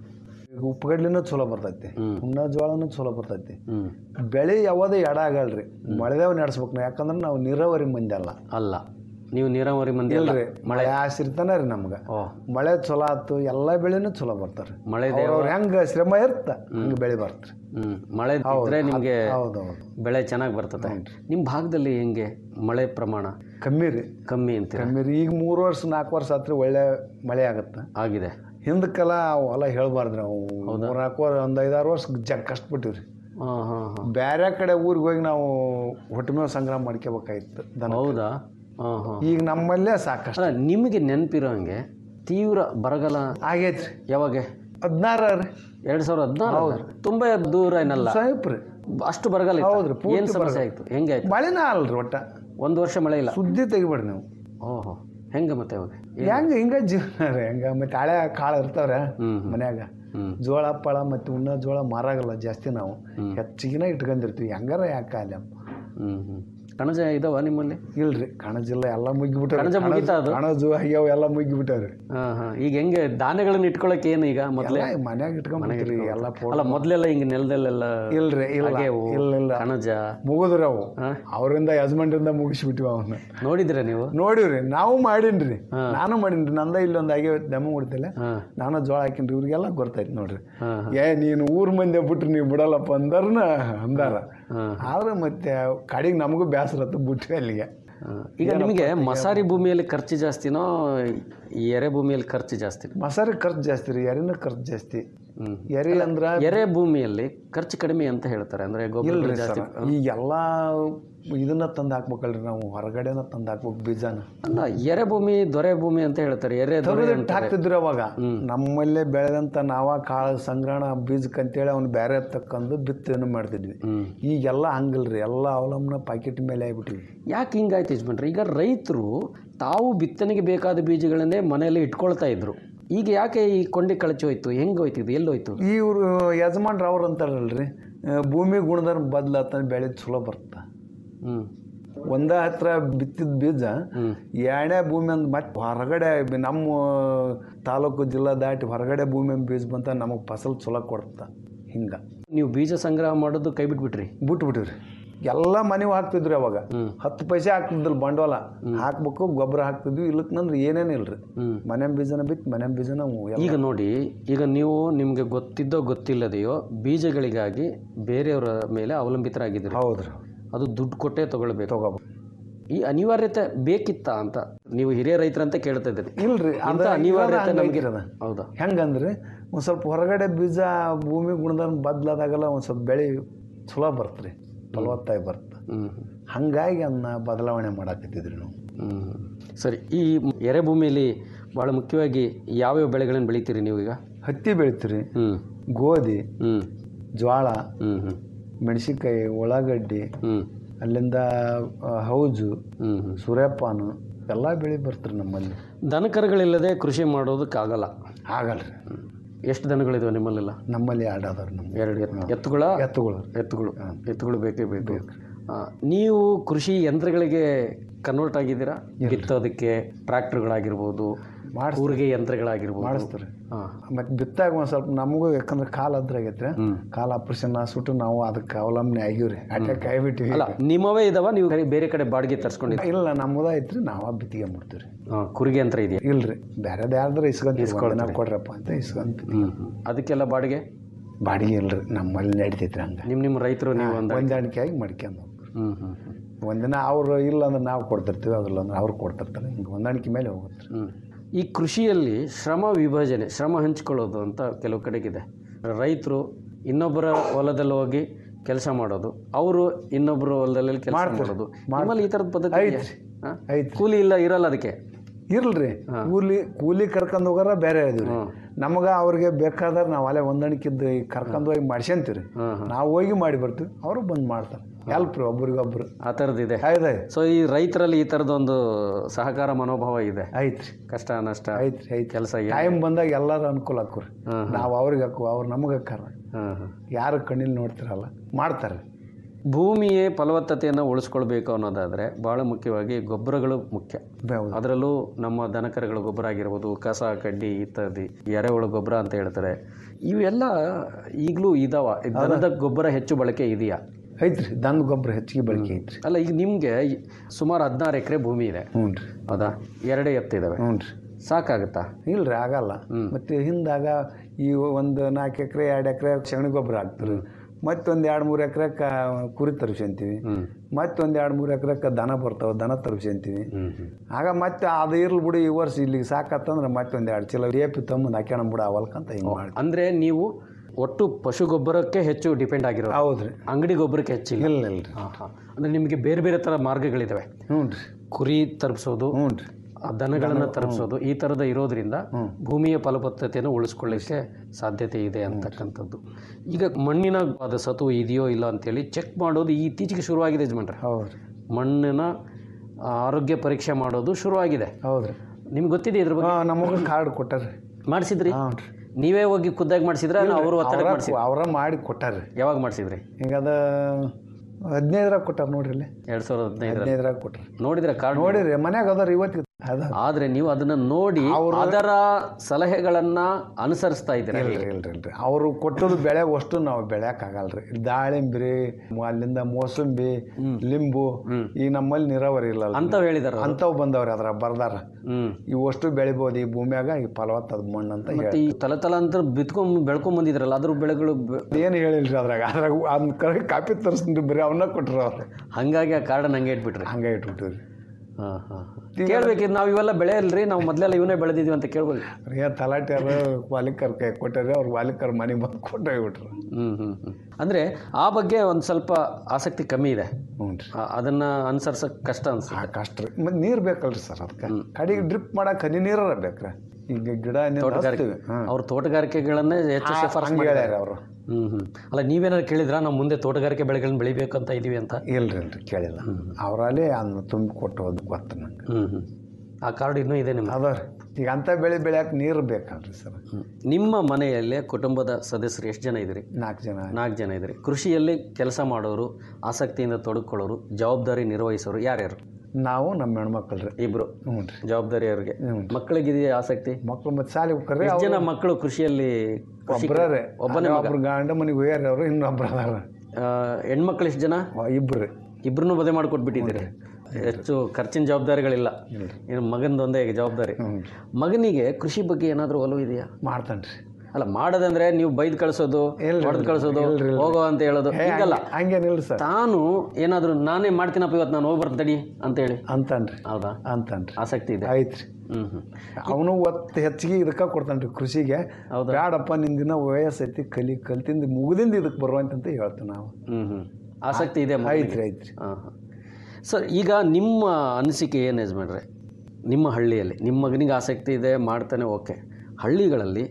ಈಗ ಉಪ್ಪುಗಡ್ಲಿನೂ ಚಲೋ ಬರ್ತೈತಿ ಹ್ಮ್. ಉಣ್ಣ ಜೋಳನೂ ಚಲೋ ಬರ್ತೈತಿ ಹ್ಞೂ ಬೆಳೆ ಯಾವುದೇ ಎಡ ಆಗಲ್ರಿ ಮಳೆದೇವ್ ನಡೆಸ್ಬೇಕು ನಾವು ಯಾಕಂದ್ರೆ ನಾವು ನೀರಾವರಿ ಮಂದಿ ಅಲ್ಲ ಅಲ್ಲ ನೀವು ನೀರಾವರಿ ಮಂದಿ ಅಲ್ಲ ಇಲ್ರಿ ಮಳೆ ಆಸಿರ್ತಾನೆ ರೀ ನಮ್ಗೆ ಓ ಮಳೆ ಚಲೋ ಆತು ಎಲ್ಲ ಬೆಳೆನೂ ಚಲೋ ಬರ್ತಾರೆ ಮಳೆ ಅವ್ರವ್ರ ಹೆಂಗೆ ಶ್ರಮ ಇರ್ತ ಹಂಗೆ ಬೆಳೆ ಬರ್ತಾರೆ ಹ್ಞೂ ಮಳೆ ಇದ್ರೆ ನಿಮಗೆ ಹೌದೌದು ಬೆಳೆ ಚೆನ್ನಾಗಿ ಬರ್ತದೆ ನಿಮ್ಮ ಭಾಗದಲ್ಲಿ ಹೆಂಗೆ ಮಳೆ ಪ್ರಮಾಣ ಕಮ್ಮಿ ರೀ ಕಮ್ಮಿ ಅಂತೀರ ಕಮ್ಮಿ ರೀ ಈಗ ಮೂರು ವರ್ಷ ನಾಲ್ಕು ವರ್ಷ ಆತ್ರಿ ಒಳ್ಳೆ ಮಳೆ ಆಗತ್ತೆ ಆಗಿದೆ ಹಿಂದಕ್ಕೆಲ್ಲ ಅವು ಹೊಲ ಹೇಳ್ಬಾರ್ದು ನಾವು ಮೂರು ನಾಲ್ಕು ವರ್ಷ ಒಂದು ಐದಾರು ವರ್ಷ ಜಗ್ ಕಷ್ಟಪಟ್ಟಿವ್ರಿ ಹಾಂ ಹಾಂ ಹಾಂ ಬೇರೆ ಕಡೆ ಊರಿಗೆ ಹೋಗಿ ನಾವು ಹೊಟ್ಟೆ ಮೇಲೆ ಸಂಗ್ರಹ ಮಾಡ್ಕೋಬೇಕಾಗಿತ್ತು ದನ ಹೌದಾ ಹಾಂ ಹಾಂ ಈಗ ನಮ್ಮಲ್ಲೇ ಸಾಕಷ್ಟು ಅಲ್ಲ ನಿಮಗೆ ನೆನಪಿರೋ ಹಂಗೆ ತೀವ್ರ ಬರಗಾಲ ಆಗೈತ್ರಿ ಯಾವಾಗ ಹದಿನಾರ ರೀ ಎರಡು ಸಾವಿರದ ಹದಿನಾರು ತುಂಬ ದೂರ ಏನಲ್ಲ ಸಮೀಪ ರೀ ಅಷ್ಟು ಬರಗಾಲ ಇತ್ತಾ? ಹೌದ್ರಿ, ಪೂರ್ತಿ ಏನ್ ಸಮಸ್ಯೆ ಬರಗಾಲ. ಆಯಿತು ಹೆಂಗೆ ಆಯ್ತು ಮಳೆನ ಅಲ್ರಿ ಒಟ್ಟ ಒಂದು ವರ್ಷ ಮಳೆ ಇಲ್ಲ ಸುದ್ದಿ ತೆಗಿಬೇಡ್ರಿ ನೀವು ಓಹೋ ಹೆಂಗೆ ಮತ್ತೆ ಅವಾಗ ಹೆಂಗ ಹಿಂಗ ಜೀವನ ರೀ ಹಂಗ ಮತ್ತೆ ಹಳೆ ಕಾಳು ಇರ್ತಾವ್ರ ಹ್ಮ್, ಹ್ಮ್. ಮನ್ಯಾಗ ಹ್ಮ್. ಜೋಳ ಪಳ ಮತ್ತೆ ಉಣ್ಣ ಜೋಳ ಮಾರಾಗಲ್ಲ ಜಾಸ್ತಿ ನಾವು ಹೆಚ್ಚಿಗಿನ ಇಟ್ಕೊಂಡಿರ್ತೀವಿ ಹೆಂಗಾರ ಯಾಕೆ ಅಲ್ಲ ಹ್ಞೂ ಹ್ಞೂ ಕಣಜ ಇದಾವ ನಿಮ್ಮಲ್ಲಿ ಇಲ್ರಿ ಕಣಜಿಲ್ಲ ಎಲ್ಲ ಮುಗ್ಗಿಬಿಟ್ಟಾರ ಕಣಜ ಮುಗೀತಾ ಅದು? ಕಣಜು ಆಗ್ಯಾವ ಎಲ್ಲ ಮುಗ್ಗಿಬಿಟ್ಟಾವ್ರಿ ಹಾಂ ಹಾಂ ಈಗ ಹೆಂಗೆ ಧಾನ್ಯಗಳನ್ನ ಇಟ್ಕೊಳಕ್ಕೆ ಏನು ಈಗ ಮೊದಲೇ ಎಲ್ಲ ಮನ್ಯಾಗ ಇಟ್ಕೊಂಡ್ಬಿಡ್ತೀರಿ ಎಲ್ಲ ಫೋಟೋ ಅಲ್ಲ ಮೊದಲೆಲ್ಲ ಹಿಂಗೆ ನೆಲದಲ್ಲೆಲ್ಲ ಇಲ್ರಿ ಇಲ್ಲ ಅಗೆವು, ಇಲ್ಲ ಇಲ್ಲ ಕಣಜ ಮುಗಿದ್ರಿ ಅವು ಹಾ? ಅವರಿಂದ ಯಜಮಾನ್ರಿಂದ ಮುಗಿಸ್ಬಿಟ್ಟಿವಿ ಅವನ್ನ ನೋಡಿದ್ರೆ ನೀವು ನೋಡಿವ್ರಿ ನಾವು ಮಾಡೀನ್ರಿ ನಾನು ಮಾಡೀನ್ರಿ ನಂದ ಇಲ್ಲೊಂದು ಆಗ್ಯಾವ ದಮ್ಮ ಹೊಡ್ತಿಲ್ಲ ಹಾಂ ನಾನು ಜೋಳ ಹಾಕಿನ್ರಿ ಇವ್ರಿಗೆಲ್ಲ ಗೊತ್ತೈತಿ ನೋಡ್ರಿ ಹಾಂ ಏ ನೀನು ಊರ್ ಮಂದಿ ಬಿಟ್ರು ನೀವು ಬಿಡಲ್ಲಪ್ಪ ಅಂದಾರನ ಅಂದಾರ ಹಾಂ ಆದ್ರೆ ಮತ್ತೆ ಕಡೆಗೆ ನಮಗೂ ಬೇಸರ ಹತ್ತು ಬಿಟ್ವಿ ಅಲ್ಲಿಗೆ ಈಗ ನಿಮಗೆ ಮಸಾರಿ ಭೂಮಿಯಲ್ಲಿ ಖರ್ಚು ಜಾಸ್ತಿನೋ ಈ ಎರೆ ಭೂಮಿಯಲ್ಲಿ ಖರ್ಚು ಜಾಸ್ತಿ ಮಸಾರಿ ಖರ್ಚು ಜಾಸ್ತಿ ರೀ ಎರಿನ ಖರ್ಚು ಜಾಸ್ತಿ ಎರಿ ಅಂದ್ರ ಎರೆ ಭೂಮಿಯಲ್ಲಿ ಖರ್ಚು ಕಡಿಮೆ ಅಂತ ಹೇಳ್ತಾರೆ ಅಂದ್ರೆ ಗೊಬ್ಬರ ಇಲ್ರಿ ಜಾಸ್ತಿ ಸರ್ ಈಗೆಲ್ಲ ಇದನ್ನ ತಂದು ಹಾಕ್ಬೇಕಲ್ರಿ ನಾವು ಹೊರಗಡೆನ ತಂದು ಹಾಕ್ಬೇಕು ಬೀಜನ ಅಲ್ಲ ಎರೆ ಭೂಮಿ ದೊರೆ ಭೂಮಿ ಅಂತ ಹೇಳ್ತಾರೆ ಎರೆ ದೊರೆ ತೆಗೆದಿಟ್ಟು ಅಂತಾರೆ. ಹಾಕ್ತಿದ್ರು ಅವಾಗ ನಮ್ಮಲ್ಲೇ ಬೆಳೆದಂತ ನಾವ ಕಾಳು ಸಂಗ್ರಹಣ ಬೀಜಕ್ಕಂತೇಳಿ ಅವ್ನು ಬೇರೆ ತಕ್ಕಂದು ಬಿತ್ತನೆ ಮಾಡ್ತಿದ್ವಿ ಈಗೆಲ್ಲ ಹಂಗಿಲ್ರಿ ಎಲ್ಲ ಅವಲಂಬನ ಪಾಕೆಟ್ ಮೇಲೆ ಆಗ್ಬಿಟ್ಟಿವಿ ಯಾಕೆ ಹಿಂಗಾಯ್ತು ಯಜಮಾನ್ರೆ ಈಗ ರೈತರು ತಾವು ಬಿತ್ತನೆಗೆ ಬೇಕಾದ ಬೀಜಗಳನ್ನೇ ಮನೆಯಲ್ಲಿ ಇಟ್ಕೊಳ್ತಾ ಇದ್ರು ಈಗ ಯಾಕೆ ಈ ಕೊಂಡಿ ಕಳಚಿ ಹೋಯ್ತು ಹೆಂಗೆ ಹೋಯ್ತಿದ್ದು ಎಲ್ಲಿ ಹೋಯ್ತು ಇವ್ರು ಯಜಮಾನ್ರು ಅವ್ರು ಅಂತಾರಲ್ರಿ ಆ, ಭೂಮಿ ಗುಣಧರ್ ಬದ್ಲಾತ ಬೆಳೆ ಚಲೋ ಬರ್ತ ಹ್ಮ್ ಒಂದ ಹತ್ರ ಬಿತ್ತಿದ ಬೀಜ ಎರಡನೇ ಭೂಮಿ ಅಂದ್ ಮತ್ತೆ ಹೊರಗಡೆ ಬಿ- ನಮ್ಮ ತಾಲೂಕು ಜಿಲ್ಲಾ ದಾಟಿ ಹೊರಗಡೆ ಭೂಮಿ ಅಂದ್ ಬೀಜ ಬಂತ ನಮಗೆ ಫಸಲ್ ಚಲೋ ಕೊಡ್ತ ಹಿಂಗ ನೀವು ಬೀಜ ಸಂಗ್ರಹ ಮಾಡೋದು ಕೈ ಬಿಟ್ಬಿಟ್ರಿ ಬಿಟ್ಬಿಟ್ಟಿವ್ರಿ ಎಲ್ಲ ಮನೆವು ಹಾಕ್ತಿದ್ರಿ ಅವಾಗ ಹತ್ತು ಪೈಸೆ ಹಾಕ್ತಿದ್ದಿಲ್ಲ ಬಂಡವಾಳ ಹಾಕ್ಬೇಕು ಗೊಬ್ಬರ ಹಾಕ್ತಿದ್ವಿ ಇಲ್ಲಕ್ಕಂದ್ರೆ ಏನೇನು ಇಲ್ರಿ ಮನೆ ಬೀಜನ ಬಿತ್ತು ಮನೆ ಬೀಜನ ನಾವು ಎಲ್ಲ- ಈಗ ನೋಡಿ ಈಗ ನೀವು ನಿಮಗೆ ಗೊತ್ತಿದ್ದೋ ಗೊತ್ತಿಲ್ಲದೆಯೋ ಬೀಜಗಳಿಗಾಗಿ ಬೇರೆಯವರ ಮೇಲೆ ಅವಲಂಬಿತರಾಗಿದ್ದೀರಿ ಹೌದ್ರಿ ಅದು ದುಡ್ಡು ಕೊಟ್ಟೇ ತಗೊಳ್ಬೇಕು ತಗೋಬೇಕು ಈ ಅನಿವಾರ್ಯತೆ ಬೇಕಿತ್ತಾ ಅಂತ ನೀವು ಹಿರಿಯ ರೈತರಂತ ಕೇಳ್ತಾ ಇದ್ದೀರಿ ಇಲ್ರಿ ಇಂಥ ಅದ ಅನಿವಾರ್ಯತೆ ಇರೋದ ನಮಗೆ ಹಂಗೈತಿರದ. ಹೌದಾ ಹೆಂಗಂದ್ರೆ ಒಂದು ಸ್ವಲ್ಪ ಹೊರಗಡೆ ಬೀಜ ಭೂಮಿ ಗುಣಧರ್ಮ ಬದಲಾದಾಗೆಲ್ಲ ಒಂದು ಸ್ವಲ್ಪ ಬೆಳೆ ಚಲೋ ಬರ್ತ್ರಿ ಫಲವತ್ತಾಗಿ ಬರ್ತ ಹ್ಮ್ ಹಂಗಾಗಿ ಅದನ್ನ ಬದಲಾವಣೆ ಮಾಡಾಕತ್ತಿದ್ರಿ ನಾವು ಹ್ಮ್ ಸರಿ ಈ ಎರೆ ಭೂಮಿಯಲ್ಲಿ ಭಾಳ ಮುಖ್ಯವಾಗಿ ಯಾವ್ಯಾವ ಬೆಳೆಗಳನ್ನು ಬೆಳಿತೀರಿ ನೀವು ಈಗ ಹತ್ತಿ ಬೆಳಿತೀರಿ ಹ್ಮ್ ಗೋಧಿ ಹ್ಮ್ ಜ್ವಾಳ ಹ್ಮ್ ಹ್ಮ್ ಮೆಣಸಿನ್ಕಾಯಿ ಉಳ್ಳಾಗಡ್ಡಿ ಹ್ಮ್ ಅಲ್ಲಿಂದ ಆ, ಹೌಜು ಹ್ಮ್ ಹ್ಮ್ ಸೂರ್ಯಪಾನ ಎಲ್ಲ ಬೆಳೆ ಬರ್ತ್ರಿ ನಮ್ಮಲ್ಲಿ ದನಕರುಗಳಿಲ್ಲದೆ ಕೃಷಿ ಮಾಡೋದಕ್ಕಾಗಲ್ಲ ಆಗಲ್ರಿ ಎಷ್ಟು ದನಗಳಿದಾವೆ ನಿಮ್ಮಲ್ಲೆಲ್ಲ ನಮ್ಮಲ್ಲಿ ಎರಡು ಅದಾವ್ರಿ ನಮ್ಮ ಎರಡು ಎತ್ತು ಎತ್ತುಗಳ ಎತ್ತುಗಳು ಎತ್ತುಗಳು ಎತ್ತುಗಳು ಬೇಕೇ ಬೇಕು ಆ, ನೀವು ಕೃಷಿ ಯಂತ್ರಗಳಿಗೆ ಕನ್ವರ್ಟ್ ಆಗಿದ್ದೀರಾ ಬಿತ್ತೋದಕ್ಕೆ ಟ್ರ್ಯಾಕ್ಟರ್ಗಳಾಗಿರ್ಬೋದು ಕೂರಿಗೆ ಯಂತ್ರಗಳಾಗಿರ್ಬೋದು ಮಾಡಿಸ್ತಾರೆ ಹಾಂ ಮತ್ತೆ ಬಿತ್ತಾಗ ಒಂದು ಸ್ವಲ್ಪ ನಮಗೂ ಯಾಕಂದ್ರೆ ಕಾಲು ಅದ್ರ ಆಗೈತ್ರಿ ಕಾಲು ಆಪರೇಷನ್ ಸುಟ್ಟು ನಾವು ಅದಕ್ಕೆ ಅವಲಂಬನೆ ಆಗಿವ್ರಿ ಅಟ್ಯಾಕ್ ಅಲ್ಲ ಆಗಿಬಿಟ್ಟಿವಿ ನಿಮ್ಮವೇ ಇದಾವ ನೀವು ಬೇರೆ- ಬೇರೆ ಕಡೆ ಬಾಡಿಗೆ ತರಿಸ್ಕೊಂಡಿದ್ದೀರಿ ಇಲ್ಲ ನಮ್ಮದ ಐತ್ರಿ ನಾವ ಬಿತ್ತಿಗೆ ಮಾಡ್ತೀವಿ ಹಾಂ ಕುರಿಗೆ ಯಂತ್ರ ಇದೆಯಾ ಇಲ್ರಿ ಬೇರೆದು ಯಾರ್ದಾರ ಇಸ್ಕೊಂತೀವಿ ದಿನ ಕೊಡ್ರಪ್ಪ ಅಂತ ಇಸ್ಕೊಂತ ಹ್ಞೂ ಅದಕ್ಕೆಲ್ಲ ಬಾಡಿಗೆ ಬಾಡಿಗೆ ಇಲ್ರಿ ನಮ್ಮಲ್ಲಿ ನಡಿತೈತ್ರಿ ಹಂಗ ನಿಮ್ಮ ನಿಮ್ಮ ರೈತರು ನೀವು ಒಂದು ಹೊಂದಾಣಿಕೆ ಆಗಿ ಮಾಡ್ಕೊಂಡು ಹ್ಞೂ ಹ್ಞೂ ಹ್ಞೂ ಒಂದಿನ ಅವ್ರು ಇಲ್ಲ ಅಂದ್ರೆ ನಾವು ಕೊಡ್ತಿರ್ತೀವಿ ಅದ್ರಲ್ಲ ಅಂದ್ರೆ ಅವ್ರು ಕೊಡ್ತಿರ್ತಾರೆ ಹಿಂಗೆ ಹೊಂದಾಣಿಕೆ ಮೇಲೆ ಹೋಗುತ್ತೆ ಹ್ಮ್. ಈ ಕೃಷಿಯಲ್ಲಿ ಶ್ರಮ ವಿಭಜನೆ ಶ್ರಮ ಹಂಚ್ಕೊಳ್ಳೋದು ಅಂತ ಕೆಲವು ಕಡೆಗಿದೆ ರೈತರು ಇನ್ನೊಬ್ಬರ ಹೊಲದಲ್ಲಿ ಹೋಗಿ ಕೆಲಸ ಮಾಡೋದು ಅವರು ಇನ್ನೊಬ್ಬರ ಹೊಲದಲ್ಲಿ ಕೆಲಸ ಮಾಡೋದು ನಿಮ್ಮಲ್ಲಿ ಈ ಥರದ ಪದ್ಧತಿ ಇದೆಯಾ? ಹಾ? ಐತ್ರಿ. ಕೂಲಿ ಇಲ್ಲ ಇರಲ್ಲ ಅದಕ್ಕೆ ಇರ್ಲ್ರಿ ಕೂಲಿ ಕೂಲಿ ಕರ್ಕೊಂಡು ಹೋಗಾರ ಬೇರೆ ಇದೀವಿ ನಮಗ ಅವ್ರಿಗೆ ಬೇಕಾದ್ರೆ ನಾವು ಅಲ್ಲೇ ಹೊಂದಾಣಿಕಿದ್ದು ಕರ್ಕೊಂಡು ಹೋಗಿ ಮಾಡ್ಸ್ಯಂತೀರಿ ನಾವು ಹೋಗಿ ಮಾಡಿ ಬರ್ತೀವಿ ಅವರು ಬಂದು ಮಾಡ್ತಾರೆ ಹೆಲ್ಪ್ ರೀ ಒಬ್ರಿಗೊಬ್ರು ಆ ಥರದ್ದು ಇದೆ ಐತೆ ಸೊ ಈ ರೈತರಲ್ಲಿ ಈ ಥರದೊಂದು ಸಹಕಾರ ಮನೋಭಾವ ಇದೆ ಐತ್ರಿ ಕಷ್ಟ ನಷ್ಟ ಐತ್ರಿ ಐತಿ ಕೆಲಸ ಟೈಮ್ ಬಂದಾಗ ಎಲ್ಲರೂ ಅನುಕೂಲ ಹಾಕೋರಿ ನಾವು ಅವ್ರಿಗೆ ಹಾಕು ಅವ್ರು ನಮಗೆ ಹಾಕಾರ ಹಾಂ ಹಾಂ ಯಾರು ಕಣ್ಣಿಲ್ ನೋಡ್ತಿರಲ್ಲ ಮಾಡ್ತಾರೆ ಭೂಮಿಯೇ ಫಲವತ್ತತೆಯನ್ನು ಉಳಿಸ್ಕೊಳ್ಬೇಕು ಅನ್ನೋದಾದರೆ ಭಾಳ ಮುಖ್ಯವಾಗಿ ಗೊಬ್ಬರಗಳು ಮುಖ್ಯ ಹೌದು. ಅದರಲ್ಲೂ ನಮ್ಮ ದನಕರುಗಳ ಗೊಬ್ಬರ ಆಗಿರ್ಬೋದು ಕಸ ಕಡ್ಡಿ ಇತ್ಯಾದಿ ಎರೆಹುಳು ಗೊಬ್ಬರ ಅಂತ ಹೇಳ್ತಾರೆ ಇವೆಲ್ಲ ಈಗಲೂ ಇದಾವ ದನದ ಗೊಬ್ಬರ ಹೆಚ್ಚು ಬಳಕೆ ಇದೆಯಾ ಐತ್ರಿ ದನ ಗೊಬ್ಬರ ಹೆಚ್ಚಿಗೆ ಬಳಕೆ ಐತ್ರಿ ಅಲ್ಲ ಈಗ ನಿಮಗೆ ಸುಮಾರು ಹದಿನಾರು ಎಕರೆ ಭೂಮಿ ಇದೆ ಹ್ಞೂ ರೀ ಹೌದಾ ಎರಡೇ ಎತ್ತಿದಾವೆ ಹ್ಞೂ ರೀ ಸಾಕಾಗುತ್ತಾ ಇಲ್ರಿ ಆಗಲ್ಲ ಮತ್ತೆ ಹಿಂದಾಗ ಈ ಒಂದು ನಾಲ್ಕು ಎಕರೆ ಎರಡು ಎಕರೆ ಸಗಣಿ ಗೊಬ್ಬರ ಹಾಕ್ತಾರೆ ಮತ್ತೊಂದು ಎರಡು ಮೂರು ಎಕರೆ ಕುರಿ ತರಿಸ್ಕೊಂತೀವಿ ಮತ್ತೊಂದು ಎರಡು ಮೂರು ಎಕರೆ ದನ ಬರ್ತಾವೆ ದನ ತರಿಸ್ಕೊಂತೀವಿ ಆಗ ಮತ್ತೆ ಅದು ಇರ್ಲಿ ಬಿಡು ಈ ವರ್ಷ ಇಲ್ಲಿಗೆ ಸಾಕತ್ತಂದ್ರೆ ಮತ್ತೊಂದು ಎರಡು ಚೀಲ ರೇಪಿ ತಮ್ಮಂದು ಹಾಕ್ಯಾಣ ಬಿಡು ಅವಲ್ಕಂತ ಹಿಂಗೆ ಮಾಡಿ ಅಂದರೆ ನೀವು ಒಟ್ಟು ಪಶು ಗೊಬ್ಬರಕ್ಕೆ ಹೆಚ್ಚು ಡಿಪೆಂಡ್ ಆಗಿರೋದು ಹೌದ್ರಿ ಅಂಗಡಿ ಗೊಬ್ಬರಕ್ಕೆ ಹೆಚ್ಚಿಲ್ಲ ಇಲ್ಲ ಇಲ್ರಿ ಹಾಂ ಹಾಂ ಅಂದರೆ ನಿಮಗೆ ಬೇರೆ ಬೇರೆ ಥರ ಮಾರ್ಗಗಳಿದ್ದಾವೆ ಹ್ಞೂ ರೀ ಕುರಿ ತರಿಸೋದು ಹ್ಞೂ ರೀ ದನಗಳನ್ನು ತರಿಸೋದು ಈ ಥರದ ಇರೋದ್ರಿಂದ ಭೂಮಿಯ ಫಲವತ್ತತೆಯನ್ನು ಉಳಿಸ್ಕೊಳ್ಳಿಕ್ಕೆ ಸಾಧ್ಯತೆ ಇದೆ ಅಂತಕ್ಕಂಥದ್ದು ಈಗ ಮಣ್ಣಿನ ಅದು ಸತು ಇದೆಯೋ ಇಲ್ಲ ಅಂತೇಳಿ ಚೆಕ್ ಮಾಡೋದು ಇತ್ತೀಚೆಗೆ ಶುರುವಾಗಿದೆ ಯಜಮಾನ್ರೆ ಹೌದ್ರಿ ಮಣ್ಣಿನ ಆರೋಗ್ಯ ಪರೀಕ್ಷೆ ಮಾಡೋದು ಶುರುವಾಗಿದೆ ಹೌದ್ರಿ ನಿಮ್ಗೆ ಗೊತ್ತಿದೆ ಇದ್ರ ಬಗ್ಗೆ ಹಾಂ ನಮಗೆ ಕಾರ್ಡ್ ಕೊಟ್ಟಾರ್ರಿ ಮಾಡಿಸಿದ್ರಿ ಹಾಂ ರೀ ನೀವೇ ಹೋಗಿ ಖುದ್ದಾಗಿ ಮಾಡಿಸಿದ್ರ ಅವರು ಒತ್ತಡ ಮಾಡಿಸಿದ್ರು ಅವರ ಮಾಡಿ ಕೊಟ್ಟಾರ್ರಿ ಯಾವಾಗ ಮಾಡಿಸಿದ್ರಿ ಈಗ ಅದ ಹದಿನೈದರಾಗ ಕೊಟ್ಟಾರ ನೋಡ್ರಿ ಇಲ್ಲಿ ಎರಡು ಸಾವಿರದ ಹದಿನೈದರ ಹದಿನೈದರಾಗ ಕೊಟ್ಟಾರ ನೋಡಿದ್ರೆ ಕಾರ್ಡ್ ನೋಡಿರಿ ಮನ್ಯಾಗ ಅದಾರ ಇವತ್ತಿಗೆ ಅದ ಆದ್ರೆ ನೀವು ಅದನ್ನ ನೋಡಿ ಅದರ ಸಲಹೆಗಳನ್ನ ಅನುಸರಿಸ್ತಾ ಇದ್ದೀರಾ ಇಲ್ರಿ ಇಲ್ರಿ ಇಲ್ರಿ ಅವರು ಕೊಟ್ಟದು ಬೆಳೆ ಅಷ್ಟು ನಾವು ಬೆಳ್ಯಾಕ ಆಗಲ್ರಿ ದಾಳಿಂಬ್ರಿ ಅಲ್ಲಿಂದ ಮೋಸಂಬಿ ಲಿಂಬು ಈಗ ನಮ್ಮಲ್ಲಿ ನೀರಾವರಿ ಇಲ್ಲ ಅಂತವ್ ಹೇಳಿದಾರ ಅವ್ರು. ಅಂಥವು ಬಂದವ್ರಿ ಅದ್ರ ಬರ್ದಾರ ಹ್ಮ್ ಇವು ಅಷ್ಟು ಬೆಳಿಬೋದು ಈ ಭೂಮಿಯಾಗ ಈ ಫಲವತ್ತದ ಮಣ್ಣು ಅಂತ ಮತ್ತೆ ಈ ತಲೆ ತಲಾಂತರ ಬಿತ್ಕೊಂಡ್ ಬೆಳ್ಕೊಂಡ್ ಬಂದಿದ್ರಲ್ಲ ಅದ್ರ ಬೆಳೆಗಳು ಬೆ- ಏನು ಹೇಳಿಲ್ರಿ ಅದ್ರಾಗ ಅದ್ರಾಗ ಅದನ್ನ ಕರೆ ಕಾಪಿ ತರಿಸ್ತೀನಿ ಬರೀ ಅವನ್ನ ಕೊಟ್ರು ಅವ್ರು ಹಂಗಾಗಿ ಆ ಕಾರ್ಡ್ ಹಂಗೆ ಇಟ್ಬಿಟ್ರಿ ಹಂಗೆ ಇಟ್ಬಿಟ್ಟಿವ್ರಿ ಹಾಂ ಹಾಂ ಕೇಳ್ಬೇಕಿದ್ ನಾವು ಇವೆಲ್ಲ ಬೆಳೆಯಲ್ರಿ ನಾವು ಮೊದಲೆಲ್ಲ ಇವನ್ನೇ ಬೆಳೆದಿದ್ವಿ ಅಂತ ಕೇಳ್ಬೋದು ಅವ್ರಿಗೆ ತಲಾಟ್ಯಾರು ವಾಲಿಕರ್ ಕೈ ಕೊಟ್ಟಾರೆ ಅವ್ರು ವಾಲಿಕರ್ ಮನೆಗೆ ಬಂದು ಕೊಟ್ಟೋಗ್ಬಿಟ್ರು ಹ್ಞೂ ಹ್ಞೂ ಹ್ಞೂ ಅಂದರೆ ಆ ಬಗ್ಗೆ ಒಂದು ಸ್ವಲ್ಪ ಆಸಕ್ತಿ ಕಮ್ಮಿ ಇದೆ ಹ್ಞೂ ರೀ ಆ- ಅದನ್ನ ಅನುಸರಿಸೋಕೆ ಕಷ್ಟ ಅನ್ಸುತ್ತೆ ಕಷ್ಟ ರೀ ಮತ್ತು ನೀರು ಬೇಕಲ್ರಿ ಸರ್ ಅದಕ್ಕೆ ಕಡೆಗೆ ಡ್ರಿಪ್ ಮಾಡಕ್ಕೆ ಹನಿ ನೀರ ಬೇಕ್ರಿ ಈಗ ಗಿಡ ನೀರು ತೋಟಗಾರಿಕೆ ಹಚ್ತೀವಿ. ಹಾಂ. ಅವ್ರ ತೋಟಗಾರಿಕೆಗಳನ್ನೇ ಹೆಚ್ಚು ಆ, ಶಿಫಾರಸು ಹಂಗೆ ಮಾಡಿದ್ದಾರೆ ಹೇಳ್ಯಾರ ಅವರು ಹ್ಞೂ ಹ್ಞೂ ಅಲ್ಲ ನೀವೇನಾದ್ರು ಕೇಳಿದ್ರಾ ನಾವು ಮುಂದೆ ತೋಟಗಾರಿಕೆ ಬೆಳೆಗಳನ್ನ ಬೆಳಿಬೇಕು ಅಂತ ಇದೀವಿ ಅಂತ ಇಲ್ರಿ ಇಲ್ರಿ ಕೇಳಿಲ್ಲ ಅವರಲ್ಲಿ ಅದನ್ನ ತುಂಬಿ ಕೊಟ್ಟು ಹೋದ್ ಗೊತ್ತು ನಂಗೆ ಹ್ಞೂ ಹ್ಞೂ ಆ ಕಾರ್ಡ್ ಇನ್ನೂ ಇದೆ ನಿಮ್ಮ ಅದ ರೀ ಈಗ ಅಂಥ ಬೆಳೆ ಬೆಳ್ಯಾಕೆ ನೀರು ಬೇಕಲ್ರಿ ಸರ್ ನಿಮ್ಮ ಮನೆಯಲ್ಲೇ ಕುಟುಂಬದ ಸದಸ್ಯರು ಎಷ್ಟು ಜನ ಇದ್ದೀರಿ ನಾಲ್ಕು ಜನ ನಾಲ್ಕು ಜನ ಇದ್ದೀರಿ ಕೃಷಿಯಲ್ಲಿ ಕೆಲಸ ಮಾಡೋರು ಆಸಕ್ತಿಯಿಂದ ತೊಡಕೊಳ್ಳೋರು ಜವಾಬ್ದಾರಿ ನಿರ್ವಹಿಸೋರು ಯಾರ್ಯಾರು ನಾವು ನಮ್ಮ ಹೆಣ್ಮಕ್ಳು ರೀ ಇಬ್ರು ಹ್ಞೂ ರೀ ಜವಾಬ್ದಾರಿ ಅವ್ರಿಗೆ ಮಕ್ಕಳಿಗಿದೆಯಾ ಆಸಕ್ತಿ ಮಕ್ಕಳು ಮತ್ತು ಶಾಲೆ ಹೋಗ್ತಾರೆ ಎಷ್ಟು ಜನ ಮಕ್ಕಳು ಕೃಷಿಯಲ್ಲಿ ಕೃಷಿ- ಒಬ್ಬರೇ ಒಬ್ಬನೇ ಮಗ ಒಬ್ರು ಗಂಡ ಮನೆಗೆ ಹೋಗ್ಯಾರ ಅವರು ಇನ್ನೊಬ್ರು ಅದಾರ ಆ, ಹೆಣ್ಮಕ್ಳು ಎಷ್ಟು ಜನ ಇಬ್ರು ಇಬ್ರನ್ನೂ ಮದುವೆ ಮಾಡಿಕೊಟ್ಬಿಟ್ಟಿದ್ದೀರಿ ಹೆಚ್ಚು ಖರ್ಚಿನ ಜವಾಬ್ದಾರಿಗಳಿಲ್ಲ ಇನ್ನು ಮಗನದೊಂದೇ ಈಗ ಜವಾಬ್ದಾರಿ ಮಗನಿಗೆ ಕೃಷಿ ಬಗ್ಗೆ ಏನಾದರೂ ಒಲವು ಇದೆಯಾ ಮಾಡ್ತಾನೆ ರೀ ಅಲ್ಲ ಮಾಡೋದಂದ್ರೆ ನೀವು ಬೈದ್ ಕಳ್ಸೋದು ಹೊಡೆದು ಕಳ್ಸೋದು ಹೋಗೋ ಅಂತ ಹೇಳೋದು ಹಿಂಗಲ್ಲ ಹಂಗೇನಿಲ್ಲ ಸರ್ ತಾನು ಏನಾದರೂ ನಾನೇ ಮಾಡ್ತೀನಪ್ಪ ಇವತ್ತು ನಾನು ಹೋಗಿ ಬರ್ತಡಿ ಅಂತೇಳಿ ಅಂತಾನ್ರಿ ಹೌದಾ ಅಂತಾನ್ರಿ ಆಸಕ್ತಿ ಇದೆ ಐತ್ರಿ ಹ್ಞೂ ಹ್ಞೂ ಅವನು ಒತ್ತು ಹೆಚ್ಚಿಗೆ ಇದಕ್ಕೆ ಕೊಡ್ತಾನೆ ರೀ ಕೃಷಿಗೆ ಬ್ಯಾಡಪ್ಪ ನಿನ್ನ ದಿನ ವಯಸ್ಸೈತಿ ಕಲಿ ಕಲ್ತಿಂದ ಮುಗಿದಿಂದ ಇದಕ್ಕೆ ಬರುವಂತ ಹೇಳ್ತೀವಿ ನಾವು ಹ್ಞೂ ಹ್ಞೂ ಆಸಕ್ತಿ ಇದೆ ಐತ್ರಿ ಐತ್ರಿ ಹಾಂ ಹಾಂ ಸರ್ ಈಗ ನಿಮ್ಮ ಅನಿಸಿಕೆ ಏನು ಯಜಮಾನ್ರೆ ನಿಮ್ಮ ಹಳ್ಳಿಯಲ್ಲಿ ನಿಮ್ಮ ಮಗನಿಗೆ ಆಸಕ್ತಿ ಇದೆ ಮಾಡ್ತಾನೆ ಓಕೆ ಹಳ್ಳಿಗಳಲ್ಲಿ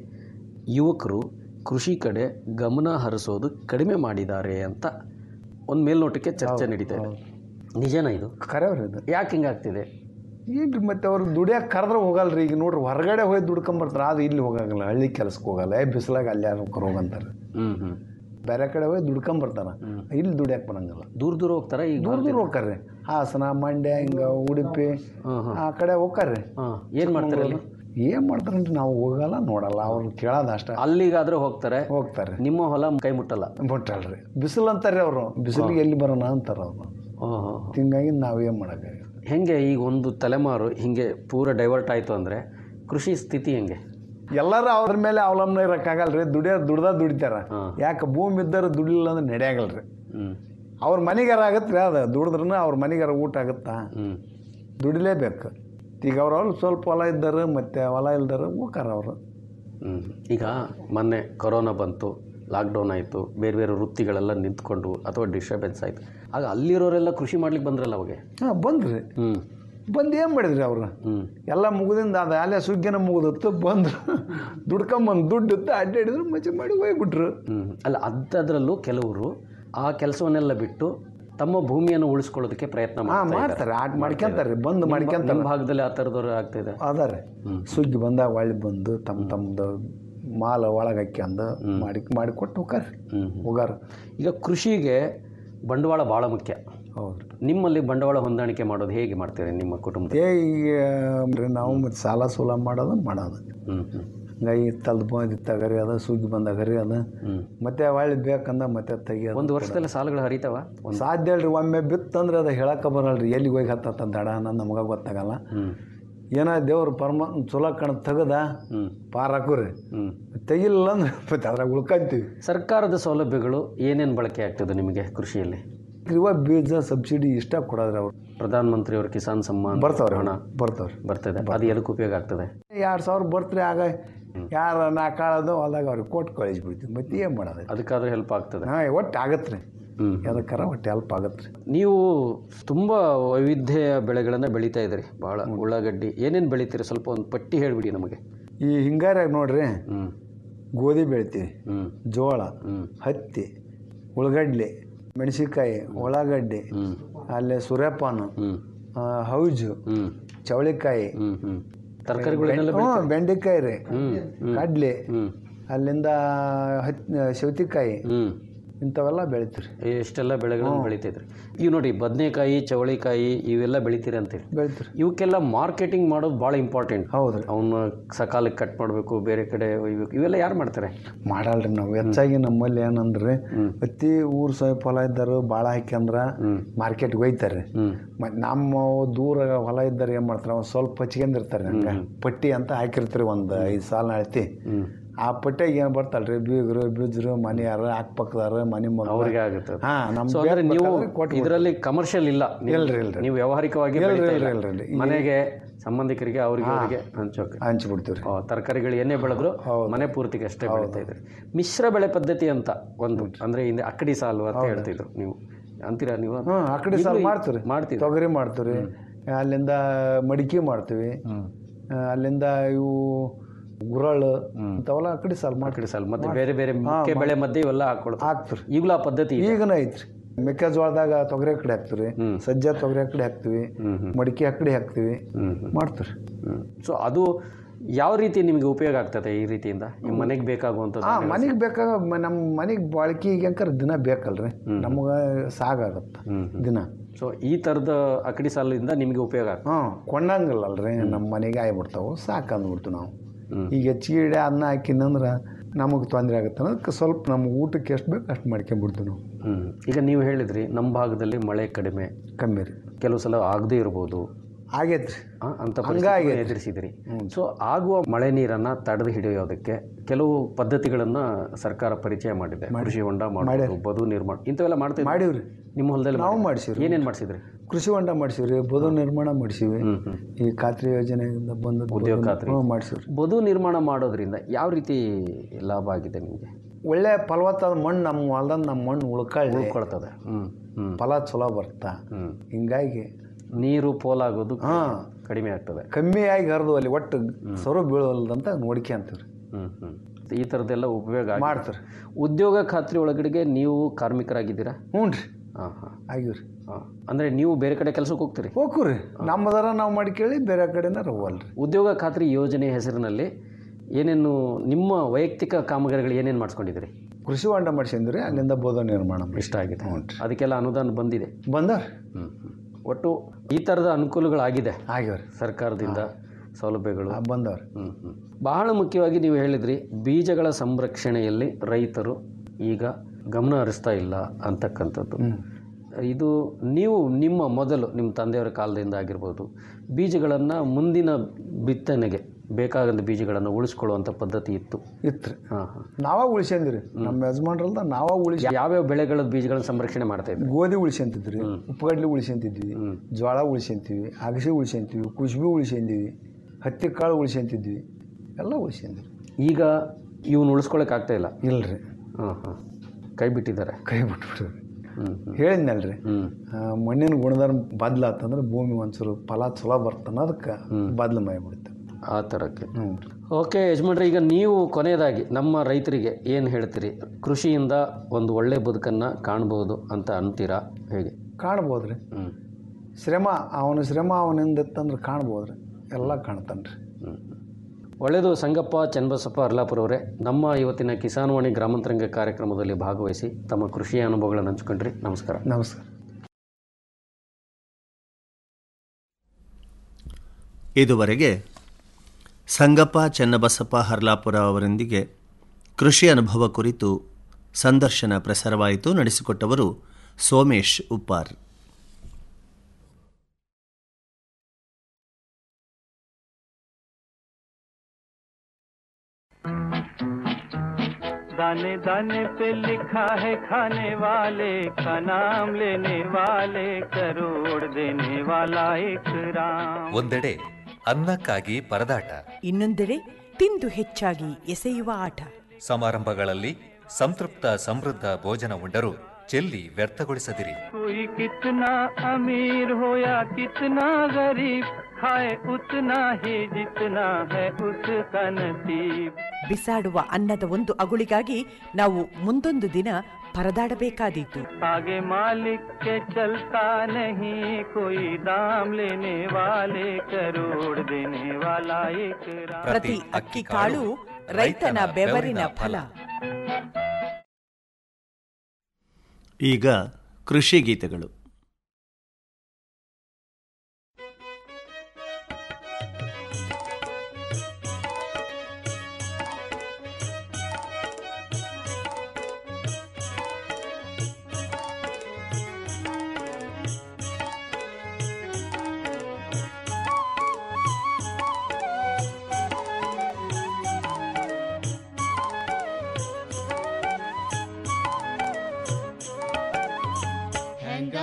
ಯುವಕರು ಕೃಷಿ ಕಡೆ ಗಮನ ಹರಿಸೋದು ಕಡಿಮೆ ಮಾಡಿದ್ದಾರೆ ಅಂತ ಒಂದು ಮೇಲ್ನೋಟಕ್ಕೆ ಚರ್ಚೆ ನಡೀತಾ ಇದೆ ನಿಜನಾ ಇದು ಕರೆಯವ್ರಿ ಇದು ಯಾಕೆ ಹಿಂಗಾಗ್ತಿದೆ ಈಗ ಮತ್ತೆ ಅವ್ರು ದುಡಿಯಕ್ಕೆ ಕರೆದ್ರೆ ಹೋಗಲ್ರಿ ಈಗ ನೋಡ್ರಿ ಹೊರಗಡೆ ಹೋಗಿ ದುಡ್ಕೊಂಬರ್ತಾರೆ ಅದು ಇಲ್ಲಿ ಹೋಗಂಗಿಲ್ಲ ಹಳ್ಳಿ ಕೆಲ್ಸಕ್ಕೆ ಹೋಗಲ್ಲ ಏ ಬಿಸಿಲಾಗ ಅಲ್ಲಿ ಯಾರು ಹೋಗಂತಾರೆ ಹ್ಞೂ ಹ್ಞೂ ಬೇರೆ ಕಡೆ ಹೋಗಿ ದುಡ್ಕೊಂಬರ್ತಾರ ಇಲ್ಲಿ ದುಡಿಯಕ್ಕೆ ಬರಂಗಿಲ್ಲ ದೂರ ದೂರ ಹೋಗ್ತಾರೆ ಈಗ ದೂರ ದೂರ ಹೋಗ್ತಾರ್ರಿ ಹಾಸನ ಮಂಡ್ಯ ಹಿಂಗೆ ಉಡುಪಿ ಆ ಕಡೆ ಹೋಗ್ತಾರ್ರಿ ಹಾಂ ಏನು ಮಾಡ್ತಾರೆ ಅಲ್ಲಿ ಏನು ಮಾಡ್ತಾರಂದ್ರೆ ನಾವು ಹೋಗಲ್ಲ ನೋಡಲ್ಲ ಅವ್ರು ಕೇಳೋದು ಅಷ್ಟೇ ಅಲ್ಲಿಗಾದ್ರೆ ಹೋಗ್ತಾರೆ ಹೋಗ್ತಾರೆ ನಿಮ್ಮ ಹೊಲ ಕೈ ಮುಟ್ಟಲ್ಲ ಮುಟ್ಟಲ್ರಿ ಬಿಸಿಲು ಅಂತಾರೆ ಅವರು ಬಿಸಿಲಿಗೆ ಎಲ್ಲಿ ಬರೋಣ ಅಂತಾರೆ ಅವರು ಓಹೋ ಹಿಂಗಾಗಿ ನಾವೇನು ಮಾಡೋಕ್ಕಾಗಲ್ಲ ಹೆಂಗೆ ಈಗ ಒಂದು ತಲೆಮಾರು ಹಿಂಗೆ ಪೂರ ಡೈವರ್ಟ್ ಆಯಿತು ಅಂದರೆ ಕೃಷಿ ಸ್ಥಿತಿ ಹೆಂಗೆ ಎಲ್ಲರೂ ಅವ್ರ ಮೇಲೆ ಅವಲಂಬನೆ ಇರೋಕ್ಕಾಗಲ್ರಿ ದುಡಿಯೋ ದುಡ್ದ ದುಡಿತಾರ ಯಾಕೆ ಭೂಮಿ ಇದ್ದರು ದುಡಿಲಿಲ್ಲ ಅಂದ್ರೆ ನಡೆಯಾಗಲ್ರಿ ಹ್ಞೂ ಅವ್ರ ಮನೆಗಾರ ಆಗತ್ತೆ ರೀ ಅದು ದುಡಿದ್ರೂ ಅವ್ರ ಮನೆಗಾರ ಊಟ ಆಗುತ್ತಾ ಹ್ಞೂ ದುಡಿಲೇಬೇಕು ಈಗ ಅವ್ರವ್ರು ಸ್ವಲ್ಪ ಹೊಲ ಇದ್ದಾರೆ ಮತ್ತು ಹೊಲ ಇಲ್ದಾರ ಹೋಗಾರ ಅವರು ಹ್ಞೂ ಈಗ ಮೊನ್ನೆ ಕೊರೋನಾ ಬಂತು ಲಾಕ್ಡೌನ್ ಆಯಿತು ಬೇರೆ ಬೇರೆ ವೃತ್ತಿಗಳೆಲ್ಲ ನಿಂತ್ಕೊಂಡು ಅಥವಾ ಡಿಸ್ಟರ್ಬೆನ್ಸ್ ಆಯಿತು ಆಗ ಅಲ್ಲಿರೋರೆಲ್ಲ ಕೃಷಿ ಮಾಡ್ಲಿಕ್ಕೆ ಬಂದ್ರಲ್ಲ ಅವಾಗೆ ಹಾಂ ಬಂದ್ರಿ ಹ್ಞೂ ಬಂದು ಏನು ಮಾಡಿದ್ರಿ ಅವ್ರು ಹ್ಞೂ ಎಲ್ಲ ಮುಗಿದಿಂದ ಅದು ಅಲ್ಲೇ ಸುಗ್ಗಿನ ಮುಗಿದಿತ್ತು ಬಂದ್ರು ದುಡ್ಕೊಂಬಂದು ದುಡ್ಡು ಇತ್ತು ಅಡ್ಡಾಡಿದ್ರು ಮಚ್ಚೆ ಮಾಡಿ ಹೋಗ್ಬಿಟ್ರು ಹ್ಞೂ ಅಲ್ಲ ಅದರಲ್ಲೂ ಕೆಲವರು ಆ ಕೆಲಸವನ್ನೆಲ್ಲ ಬಿಟ್ಟು ತಮ್ಮ ಭೂಮಿಯನ್ನು ಉಳಿಸ್ಕೊಳ್ಳೋದಕ್ಕೆ ಪ್ರಯತ್ನ ಹಾಂ ಮಾಡ್ತಾ ಮಾಡ್ತಾರೆ ಆಟ ಮಾಡ್ಕೊಂತಾರೆ ಬಂದು ನಿಮ್ಮ ಮಾಡ್ಕೊಂತಾರೆ ಭಾಗದಲ್ಲಿ ಆ ಥರದವ್ರು ಆಗ್ತಿದೆ ಅದಾರೆ ಸುಗ್ಗಿ ಬಂದಾಗ ಒಳ್ಳೆ ಬಂದು ತಮ್ಮ ತಮ್ಮದು ಮಾಲ ಒಳಗೆ ಹಾಕ್ಯಂದು ಮಾಡಿ ಮಾಡಿ ಕೊಟ್ಟು ಹೋಗಾರ ಹ್ಞೂ ಹೋಗಾರ ಈಗ ಕೃಷಿಗೆ ಬಂಡವಾಳ ಭಾಳ ಮುಖ್ಯ ಹೌದು ನಿಮ್ಮಲ್ಲಿ ಬಂಡವಾಳ ಹೊಂದಾಣಿಕೆ ಮಾಡೋದು ಹೇಗೆ ಮಾಡ್ತೀರಿ ನಿಮ್ಮ ಕುಟುಂಬ ಏ ಈಗ ಅಂದ್ರೆ ನಾವು ಮತ್ತೆ ಸಾಲ ಸೂಲ ಮಾಡೋದು ಮಾಡೋದು ಹ್ಞೂ ಹ್ಞೂ ಹಂಗಾಗಿ ತಲ್ದು ಬಂದು ತಗರಿ ಅದ ಸುಗ್ಗಿ ಬಂದಾಗರಿ ಅದ ಮತ್ತೆ ಒಳ್ಳೆ ಬೇಕಂದ ಮತ್ತೆ ತೆಗಿಯೋದು ಒಂದು ವರ್ಷದಲ್ಲಿ ಸಾಲಗಳು ಹರಿತಾವ ಒಂದು ಸಾಧ್ಯ ಅಲ್ರಿ ಒಮ್ಮೆ ಬಿತ್ತಂದ್ರೆ ಅದು ಹೇಳಕ್ಕೆ ಬರಲ್ರಿ ಎಲ್ಲಿಗೆ ಹೋಗಿ ಹತ್ತತ್ತ ದಡ ಅನ್ನೋದು ನಮ್ಗೆ ಗೊತ್ತಾಗಲ್ಲ ಹ್ಞೂ ಏನೋ ದೇವ್ರು ಪರಮಾತ್ಮ ಚಲೋ ಕಣ ತೆಗದ ಹ್ಞೂ ಪಾರ್ ಹಾಕುರಿ ಹ್ಞೂ ತೆಗಿಲಿಲ್ಲ ಅಂದ್ರೆ ಮತ್ತೆ ಅದ್ರಾಗ ಉಳ್ಕೊಂತೀವಿ ಸರ್ಕಾರದ ಸೌಲಭ್ಯಗಳು ಏನೇನು ಬಳಕೆ ಆಗ್ತದೆ ನಿಮಗೆ ಕೃಷಿಯಲ್ಲಿ ಇವಾಗ ಬೀಜ ಸಬ್ಸಿಡಿ ಇಷ್ಟ ಕೊಡೋದ್ರಿ ಅವ್ರು ಪ್ರಧಾನ ಮಂತ್ರಿ ಅವರು ಕಿಸಾನ್ ಸಮ್ಮಾನ್ ಬರ್ತಾವ್ರಿ ಹಣ ಬರ್ತಾವ್ರಿ ಬರ್ತದೆ ಅದು ಎದಕ್ಕೆ ಉಪಯೋಗ ಆಗ್ತದೆ ಎರಡು ಸಾವಿರ ಬರ್ತ್ರಿ ಆಗ ಯಾರು ನಾಲ್ಕು ಕಾಳದು ಹೊಲ್ದಾಗ ಅವ್ರಿಗೆ ಕೊಟ್ಟು ಕಳಿಸ್ಬಿಡ್ತೀವಿ ಮತ್ತೆ ಏನು ಮಾಡೋದು ಅದಕ್ಕಾದ್ರೂ ಹೆಲ್ಪ್ ಆಗ್ತದೆ ಹಾಂ ಒಟ್ಟು ಆಗತ್ತೆ ರೀ ಹ್ಞೂ ಎದಕ್ಕಾರ ಒಟ್ಟು ಹೆಲ್ಪ್ ಆಗತ್ತೆ ರೀ ನೀವು ತುಂಬ ವೈವಿಧ್ಯ ಬೆಳೆಗಳನ್ನು ಬೆಳೀತಾ ಇದ್ದೀರಿ ಭಾಳ ಉಳ್ಳಾಗಡ್ಡಿ ಏನೇನು ಬೆಳಿತೀರಿ ಸ್ವಲ್ಪ ಒಂದು ಪಟ್ಟಿ ಹೇಳಿಬಿಡಿ ನಮಗೆ ಈ ಹಿಂಗಾರ್ಯಾಗ ನೋಡ್ರಿ ಹ್ಞೂ ಗೋಧಿ ಬೆಳಿತೀವಿ ಹ್ಞೂ ಜೋಳ ಹ್ಞೂ ಹತ್ತಿ ಉಳ್ಳಗಡ್ಲೆ ಮೆಣಸಿನ್ಕಾಯಿ ಉಳ್ಳಾಗಡ್ಡಿ ಹ್ಞೂ ಆಮೇಲೆ ಸೂರ್ಯಪಾನ ಹ್ಞೂ ಆ, ಹೌಜು ಹ್ಞೂ ಚವಳಿಕಾಯಿ ಹ್ಞೂ ಹ್ಞೂ ತರಕಾರಿಗಳನ್ನೆಲ್ಲ ಹ್ಞೂ ಬೆಂಡೆಕಾಯಿ ರೀ ಹ್ಞೂ ಕಡ್ಲೆ ಹ್ಞೂ ಅಲ್ಲಿಂದ ಹತ್ ಸೌತಿಕಾಯಿ ಹ್ಞೂ ಇಂಥವೆಲ್ಲ ಬೆಳಿತೀರಿ ಎಷ್ಟೆಲ್ಲ ಬೆಳೆಗಳನ್ನು ಬೆಳಿತಿದ್ರಿ ಇವು ನೋಡಿ ಬದನೆಕಾಯಿ ಚವಳಿಕಾಯಿ ಇವೆಲ್ಲ ಬೆಳಿತೀರಿ ಅಂತೇಳಿ ಬೆಳಿತೀರಿ ಇವಕ್ಕೆಲ್ಲ ಮಾರ್ಕೆಟಿಂಗ್ ಮಾಡೋದು ಭಾಳ ಇಂಪಾರ್ಟೆಂಟ್ ಹೌದ್ರಿ ಅವನ್ನ ಸಕಾಲಕ್ಕೆ ಕಟ್ ಮಾಡಬೇಕು ಬೇರೆ ಕಡೆ ಒಯ್ಬೇಕು ಇವೆಲ್ಲ ಯಾರು ಮಾಡ್ತಾರೆ ಮಾಡಲ್ರಿ ನಾವು ಹೆಚ್ಚಾಗಿ ನಮ್ಮಲ್ಲಿ ಏನಂದ್ರೆ ಅತಿ ಊರು ಸ್ವಲ್ಪ ಹೊಲ ಇದ್ದರು ಭಾಳ ಹಾಕ್ಯಂದ್ರ ಮಾರ್ಕೆಟ್ಗೆ ಒಯ್ತಾರೆ ಹ್ಞೂ ಮತ್ತು ನಮ್ಮ ದೂರ ಹೊಲ ಇದ್ದಾರೆ ಏನು ಮಾಡ್ತಾರೆ ಅವ್ರು ಸ್ವಲ್ಪ ಹಚ್ಕೊಂಡಿರ್ತಾರೆ ಹಂಗೆ ಪಟ್ಟಿ ಅಂತ ಹಾಕಿರ್ತೀರಿ ಒಂದು ಐದು ಸಾಲ ಅಳತಿ ಆ ಪಟ್ಟ್ಯಾಗ ಏನು ಬರ್ತಲ್ರಿ ಬೀಗರು ಬಿಜ್ರು ಮನೆಯಾರ ಅಕ್ಕಪಕ್ಕದಾರ ಮನೆ ಮಗ ಅವ್ರಿಗೆ ಆಗುತ್ತೆ ಅದು. ಹಾ ನಮ್ ಸೊ ಅಂದ್ರೆ ನೀವು ಕೊಟ್ಟು ಇದರಲ್ಲಿ ಕಮರ್ಷಿಯಲ್ ಇಲ್ಲ ನೀವು- ಇಲ್ರಿ, ಇಲ್ರಿ. ನೀವು ವ್ಯಾವಹಾರಿಕವಾಗಿ ಇಲ್ರಿ, ಬೆಳೀತಾ ಇಲ್ರಿ, ಇಲ್ಲ. ಇಲ್ರಿ, ಇಲ್ರಿ. ಮನೆಗೆ ಸಂಬಂಧಿಕರಿಗೆ ಅವ್ರಿಗೆ ಅವರಿಗೆ ಹಂಚೋಕೆ ಹಂಚ್ಬಿಡ್ತೀವಿ ಓ, ತರಕಾರಿಗಳು ಏನೇ ಬೆಳೆದ್ರು ಮನೆ ಪೂರ್ತಿಗೆ ಅಷ್ಟೇ ಬೆಳೀತಾ ಇದ್ರಿ ಮಿಶ್ರ ಬೆಳೆ ಪದ್ಧತಿ ಅಂತ ಒಂದು ಅಂದ್ರೆ ಹಿಂದೆ ಅಕ್ಕಡಿ ಸಾಲು ಅಂತ ಹೇಳ್ತಿದ್ರು ನೀವು ಅಂತೀರಾ ನೀವು ಹ್ಞೂ ಆ ಕಡೆ ಸಾಲ ಈಗ್ಲೂ ಮಾಡ್ತೀವಿ ಮಾಡ್ತೀವಿ ತೊಗರಿ ಮಾಡ್ತೀವಿ ಅಲ್ಲಿಂದ ಮಡಿಕೆ ಮಾಡ್ತೀವಿ ಆ, ಅಲ್ಲಿಂದ ಇವು ಗುರಳು ಇಂಥವೆಲ್ಲ ಆ ಕಡೆ ಸಾಲ ಅಕ್ಕಡಿ ಸಾಲು ಮತ್ತೆ ಬೇರೆ ಬೇರೆ ಮುಖ್ಯ ಬೆಳೆ ಮಧ್ಯೆ ಇವೆಲ್ಲ ಹಾಕೊಳ್ಳೋದು ಹಾಕ್ತಿರಿ ಈಗಲೂ ಆ ಪದ್ಧತಿ ಇದೆ. ಈಗನ ಐತ್ರಿ ಮೆಕ್ಕೆಜೋಳದಾಗ ತೊಗರಿ ಕಡೆ ಹಾಕ್ತಿವಿ ಸಜ್ಜೆ ತೊಗರಿ ಕಡೆ ಹಾಕ್ತಿವಿ ಮಡಿಕೆ ಕಡೆ ಹಾಕ್ತಿವಿ ಮಾಡ್ತೀರಿ ಸೊ ಅದು ಯಾವ ರೀತಿ ನಿಮಗೆ ಉಪಯೋಗ ಆಗ್ತದೆ ಈ ರೀತಿಯಿಂದ ನಿಮ್ಮ ಮನೆಗೆ ಬೇಕಾಗುವಂಥದ್ದು ಹಾ ಮನೆಗೆ ಬೇಕಾಗ ಮ- ನಮ್ಮ ಮನೆಗೆ ಬಾಳ್ಕಿಗೆ ಅಂಕರ್ ದಿನ ಬೇಕಲ್ರಿ ನಮಗೆ ಸಾಕಾಗತ್ತೆ ದಿನ ಸೊ ಈ ಥರದ ಅಕ್ಕಡಿ ಸಾಲಿಂದ ನಿಮಗೆ ಉಪಯೋಗ ಆಗ್ತದೆ ಹ್ಞೂ ಕೊಂಡಂಗಿಲ್ಲಲ್ರಿ ನಮ್ಮ ಮನೆಗೆ ಆಗ್ಬಿಡ್ತಾವೆ ಸಾಕು ಅಂದ್ಬಿಡ್ತು ನಾವು ಈಗ ಹೆಚ್ಚಿಗೆ ಇಡೀ ಅನ್ನ ಹಾಕಿನಂದ್ರೆ ನಮಗೆ ತೊಂದರೆ ಆಗುತ್ತೆ ಅನ್ನೋದಕ್ಕೆ ಸ್ವಲ್ಪ ನಮ್ಗೆ ಊಟಕ್ಕೆ ಎಷ್ಟು ಬೇಕು ಅಷ್ಟು ಮಾಡ್ಕೊಂಬಿಡ್ತೀವಿ ನಾವು ಹ್ಮ್. ಈಗ ನೀವು ಹೇಳಿದ್ರಿ ನಮ್ಮ ಭಾಗದಲ್ಲಿ ಮಳೆ ಕಡಿಮೆ ಕಮ್ಮಿ ರೀ ಕೆಲವು ಸಲ ಆಗದೇ ಇರ್ಬೋದು ಆಗೈತ್ರಿ ಆ, ಅಂತ ಹಂಗಾಗೈತೆ. ಪರಿಸ್ಥಿತಿ ಎದುರಿಸಿದ್ರಿ ಸೊ ಆಗುವ ಮಳೆ ನೀರನ್ನ ತಡೆದು ಹಿಡಿಯೋದಕ್ಕೆ ಕೆಲವು ಪದ್ಧತಿಗಳನ್ನ ಸರ್ಕಾರ ಪರಿಚಯ ಮಾಡಿದೆ ಕೃಷಿ ಹೊಂಡ ಮಾಡೋದು ಬದು ನಿರ್ಮಾಣ ಇಂಥವೆಲ್ಲ ಮಾಡ್ತಾ ಮಾಡೀವ್ರಿ ನಿಮ್ಮ ಹೊಲದಲ್ಲಿ ನಾವು ಮಾಡಿದ್ರಾ? ಮಾಡಿಸಿವ್ರಿ ಏನೇನ್ ಮಾಡಿಸಿದ್ರಿ ಕೃಷಿ ಹೊಂಡ ಮಾಡಿಸಿವ್ರಿ ಬದು ನಿರ್ಮಾಣ ಮಾಡಿಸಿವಿ ಈ ಖಾತ್ರಿ ಯೋಜನೆಯಿಂದ ಬಂದ ಉದ್ಯೋಗ ಖಾತ್ರಿ. ಮಾಡಿಸಿವ್ರಿ ಬದು ನಿರ್ಮಾಣ ಮಾಡೋದ್ರಿಂದ ಯಾವ ರೀತಿ ಲಾಭ ಆಗಿದೆ ನಿಮಗೆ ಒಳ್ಳೆ ಫಲವತ್ತಾದ ಮಣ್ಣು ನಮ್ಮ ಹೊಲ್ದಾಗ ನಮ್ಮ ಮಣ್ಣು ಉಳ್ಕೊಳ್ಳಿ ಉಳ್ಕೊಳ್ತದೆ ಹ್ಮ್ ಹ್ಮ್ ಫಲ ಚಲೋ ಬರ್ತಾ ಹ್ಮ್ ಹಿಂಗಾಗಿ ನೀರು ಪೋಲಾಗೋದು ಹಾ ಕಡಿಮೆ ಆಗ್ತದೆ ಕಮ್ಮಿ ಆಗಿ ಹರಿದು ಅಲ್ಲಿ ಒಟ್ಟು ಸೊರು ಬೀಳಲ್ದಂತ ನೋಡ್ಕೊಂತೀವ್ರಿ ಹ್ಮ್ ಹ್ಮ್ ಈ ಥರದ್ದೆಲ್ಲ ಉಪಯೋಗ ಆಗಿದೆ. ಮಾಡ್ತೀರಿ ಉದ್ಯೋಗ ಖಾತ್ರಿ ಒಳಗಡೆಗೆ ನೀವು ಕಾರ್ಮಿಕರಾಗಿದ್ದೀರಾ ಹ್ಞೂ ರೀ ಹಾಂ ಹಾಂ ಆಗಿವ್ರಿ ಹಾಂ ಅಂದರೆ ನೀವು ಬೇರೆ ಕಡೆ ಕೆಲಸಕ್ಕೆ ಹೋಗ್ತೀರಿ ಹೋಗ್ರಿ ನಮ್ಮದರ ನಾವು ಮಾಡ್ಕೇಳಿ ಬೇರೆ ಕಡೆನ ಹೋಗಲ್ರಿ ಉದ್ಯೋಗ ಖಾತ್ರಿ ಯೋಜನೆ ಹೆಸರಿನಲ್ಲಿ ಏನೇನು ನಿಮ್ಮ ವೈಯಕ್ತಿಕ ಕಾಮಗಾರಿಗಳು ಏನೇನು ಮಾಡಿಸ್ಕೊಂಡಿದ್ದೀರಿ ಕೃಷಿ ಹೊಂಡ ಮಾಡಿಸಿದ್ರಿ ಅಲ್ಲಿಂದ ಬೋಧ ನಿರ್ಮಾಣ ಇಷ್ಟ ಆಗಿದೆ ಅದಕ್ಕೆಲ್ಲ ಅನುದಾನ ಬಂದಿದೆ ಬಂದವ್ರಿ ಹ್ಞೂ ಒಟ್ಟು ಈ ಥರದ ಅನುಕೂಲಗಳಾಗಿದೆ ಆಗ್ಯವ್ರಿ ಸರ್ಕಾರದಿಂದ ಸೌಲಭ್ಯಗಳು ಬಂದವ್ರಿ ಹ್ಮ್, ಹ್ಮ್. ಬಹಳ ಮುಖ್ಯವಾಗಿ ನೀವು ಹೇಳಿದ್ರಿ ಬೀಜಗಳ ಸಂರಕ್ಷಣೆಯಲ್ಲಿ ರೈತರು ಈಗ ಗಮನ ಹರಿಸ್ತಾ ಇಲ್ಲ ಅಂತಕ್ಕಂಥದ್ದು ಇದು ನೀವು ನಿಮ್ಮ ಮೊದಲು ನಿಮ್ಮ ತಂದೆಯವರ ಕಾಲದಿಂದ ಆಗಿರ್ಬೋದು ಬೀಜಗಳನ್ನು ಮುಂದಿನ ಬಿತ್ತನೆಗೆ ಬೇಕಾದಂಥ ಬೀಜಗಳನ್ನು ಉಳಿಸ್ಕೊಳ್ಳುವಂಥ ಪದ್ಧತಿ ಇತ್ತು ಇತ್ರಿ ಹಾಂ ಹಾಂ ನಾವ ಉಳಿಸ್ಕೊಂಡ್ರಿ ನಮ್ಮ ಯಜಮಾನ್ರಲ್ದ ನಾವ ಉಳಿಸಿ ಯಾವ್ಯಾವ ಬೆಳೆಗಳ ಬೀಜಗಳನ್ನು ಸಂರಕ್ಷಣೆ ಮಾಡ್ತಾ ಇದ್ರಿ ಗೋಧಿ ಉಳಿಸ್ಕೊಂತಿದ್ರಿ ಉಪ್ಪುಗಡ್ಲಿ ಉಳಿಸ್ಕೊಂತಿದ್ವಿ ಜೋಳ ಉಳಿಸ್ಕೊಂತೀವಿ ಅಗಸೆ ಉಳಿಸ್ಕೊಂತೀವಿ ಕುಶ್ಬಿ ಉಳಿಸ್ಕೊಂತೀವಿ ಹತ್ತಿ ಕಾಳು ಉಳಿಸ್ಕೊಂತಿದ್ವಿ ಎಲ್ಲ ಉಳಿಸ್ಕೊಂಡ್ರಿ ಈಗ ಇವನು ಉಳಿಸ್ಕೊಳಕ್ಕೆ ಆಗ್ತಾ ಇಲ್ಲ ಇಲ್ರಿ ಹಾಂ ಹಾಂ ಕೈ ಬಿಟ್ಟಿದ್ದಾರೆ ಕೈ ಬಿಟ್ಬಿಟ್ರಿ ಹ್ಞೂ ಹೇಳಿದ್ನಲ್ರಿ ಹ್ಞೂ ಆ, ಮಣ್ಣಿನ ಗುಣಧರ್ಮ ಬದ್ಲಾತಂದ್ರೆ ಭೂಮಿ ಒಂಚೂರು ಫಲ ಚಲೋ ಬರ್ತ ಅನ್ನೋದಕ್ಕೆ ಬದ್ಲು ಮಾಡಿಬಿಡುತ್ತೆ ಆ ಥರಕ್ಕೆ ಹ್ಞೂ ಓಕೆ ಯಜಮಾನ್ರೆ ಈಗ ನೀವು ಕೊನೆಯದಾಗಿ ನಮ್ಮ ರೈತರಿಗೆ ಏನು ಹೇಳ್ತೀರಿ ಕೃಷಿಯಿಂದ ಒಂದು ಒಳ್ಳೆ ಬದುಕನ್ನು ಕಾಣ್ಬೋದು ಅಂತ ಅಂತೀರಾ ಹೇಗೆ ಕಾಣ್ಬೋದ್ರಿ ಹ್ಞೂ ಶ್ರಮ ಅವನ ಶ್ರಮ ಅವನಿಂದ ಇತ್ತಂದ್ರೆ ಕಾಣ್ಬೋದ್ರಿ ಎಲ್ಲ ಕಾಣ್ತಾನೆ ರೀ ಒಳ್ಳೆಯದು ಸಂಗಪ್ಪ ಚನ್ನಬಸಪ್ಪ ಅರ್ಲಾಪುರ ಅವರೇ ನಮ್ಮ ಇವತ್ತಿನ ಕಿಸಾನ್ವಾಣಿ ಗ್ರಾಮಾಂತರಂಗ ಕಾರ್ಯಕ್ರಮದಲ್ಲಿ ಭಾಗವಹಿಸಿ ತಮ್ಮ ಕೃಷಿಯ ಅನುಭವಗಳನ್ನು ಹಂಚ್ಕೊಂಡ್ರಿ ನಮಸ್ಕಾರ ನಮಸ್ಕಾರ ಇದುವರೆಗೆ ಸಂಗಪ್ಪ ಚನ್ನಬಸಪ್ಪ ಹರ್ಲಾಪುರ ಅವರೊಂದಿಗೆ ಕೃಷಿ ಅನುಭವ ಕುರಿತು ಸಂದರ್ಶನ ಪ್ರಸಾರವಾಯಿತು ನಡೆಸಿಕೊಟ್ಟವರು ಸೋಮೇಶ್ ಉಪ್ಪಾರ್ दाने दाने पे लिखा है खाने वाले का नाम लेने वाले करोड़ देने वाला एक राम ಒಂದೆಡೆ ಅನ್ನಕ್ಕಾಗಿ ಪರದಾಟ ಇನ್ನೊಂದೆಡೆ ತಿಂದು ಹೆಚ್ಚಾಗಿ ಎಸೆಯುವ ಆಟ ಸಮಾರಂಭಗಳಲ್ಲಿ ಸಂತೃಪ್ತ ಸಮೃದ್ಧ ಭೋಜನ ಉಂಡರೂ ಚೆಲ್ಲಿ ವ್ಯರ್ಥಗೊಳಿಸದಿರಿ कोई कितना अमीर हो या कितना गरीब खाए उतना ही जितना है उसका नसीब ಬಿಸಾಡುವ ಅನ್ನದ ಒಂದು ಅಗುಳಿಗಾಗಿ ನಾವು ಮುಂದೊಂದು ದಿನ ಪರದಾಡಬೇಕಾದೀತು आगे मालिक के चलता नहीं कोई दाम लेने वाले करोड़ देने वाला एक राम ಪ್ರತಿ ಅಕ್ಕಿ ಕಾಳು ರೈತನ ಬೆವರಿನ ಫಲ ಈಗ ಕೃಷಿ ಗೀತೆಗಳು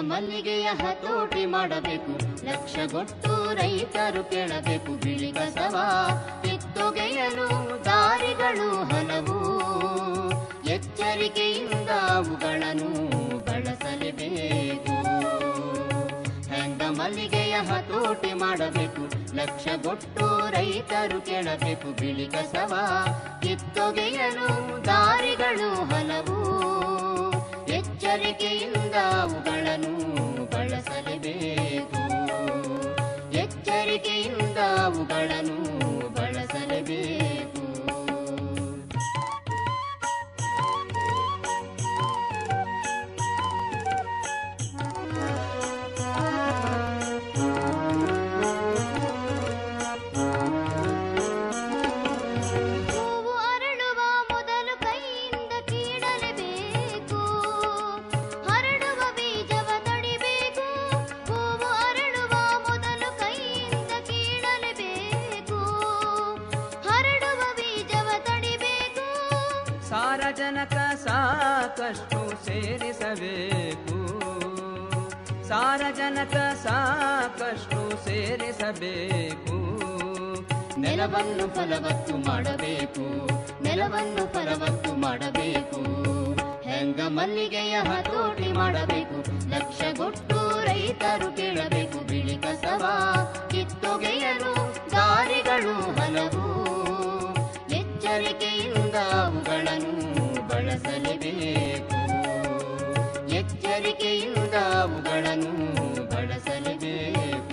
ಮಲ್ಲಿಗೆಯ ಹತೋಟಿ ಮಾಡಬೇಕು ಲಕ್ಷಗೊಟ್ಟು ರೈತರು ಕೇಳಬೇಕು ಬಿಳಿ ಕಸವ ಕಿತ್ತೊಗೆಯಲು ದಾರಿಗಳು ಹಲವು ಎಚ್ಚರಿಕೆಯಿಂದ ಅವುಗಳನ್ನು ಬಳಸಲೇಬೇಕು ಹೆಂಗ ಮಲ್ಲಿಗೆಯ ಹತೋಟಿ ಮಾಡಬೇಕು ಲಕ್ಷಗೊಟ್ಟು ರೈತರು ಕೇಳಬೇಕು ಬಿಳಿ ಕಸವ ಕಿತ್ತೊಗೆಯಲು ದಾರಿಗಳು ಹಲವು ಎಚ್ಚರಿಕೆಯಿಂದ ಅವುಗಳನ್ನು ಬಳಸಲೇಬೇಕು ಎಚ್ಚರಿಕೆಯಿಂದ ಅವುಗಳನ್ನು ಬಳಸಲೇಬೇಕು ಹೂವು ಅರಳುವ ಮೊದಲು ಕೈಯಿಂದ ಕೀಳಲೇಬೇಕು ಹರಡುವ ಬೀಜವ ತಡಿಬೇಕು ಹೂವು ಅರಳುವ ಮೊದಲು ಕೈಯಿಂದ ಕೀಳಲೇಬೇಕು ಹರಡುವ ಬೀಜವ ತಡಿಬೇಕು ಸಾರಜನಕ ಸಾಕಷ್ಟು ಸೇರಿಸಬೇಕು ಸಾರಜನಕ ಸಾಕಷ್ಟು ಸೇರಿಸಬೇಕು ನೆಲವನ್ನು ಫಲವತ್ತು ಮಾಡಬೇಕು ನೆಲವನ್ನು ಫಲವತ್ತು ಮಾಡಬೇಕು ಹೆಂಗ ಮಲ್ಲಿಗೆಯ ಹತೋಟಿ ಮಾಡಬೇಕು ಲಕ್ಷಗೊಟ್ಟು ರೈತರು ಕೇಳಬೇಕು ಬಿಳಿ ಕಸವ ಕಿತ್ತೊಗೆಯಲು ದಾರಿಗಳು ಹಲವು ಎಚ್ಚರಿಕೆಯಿಂದ ಅವುಗಳನ್ನು ಬಳಸಲೇಬೇಕು ಎಚ್ಚರಿಕೆಯಿಂದ ಅವುಗಳನ್ನು ಬಳಸಲೇಬೇಕು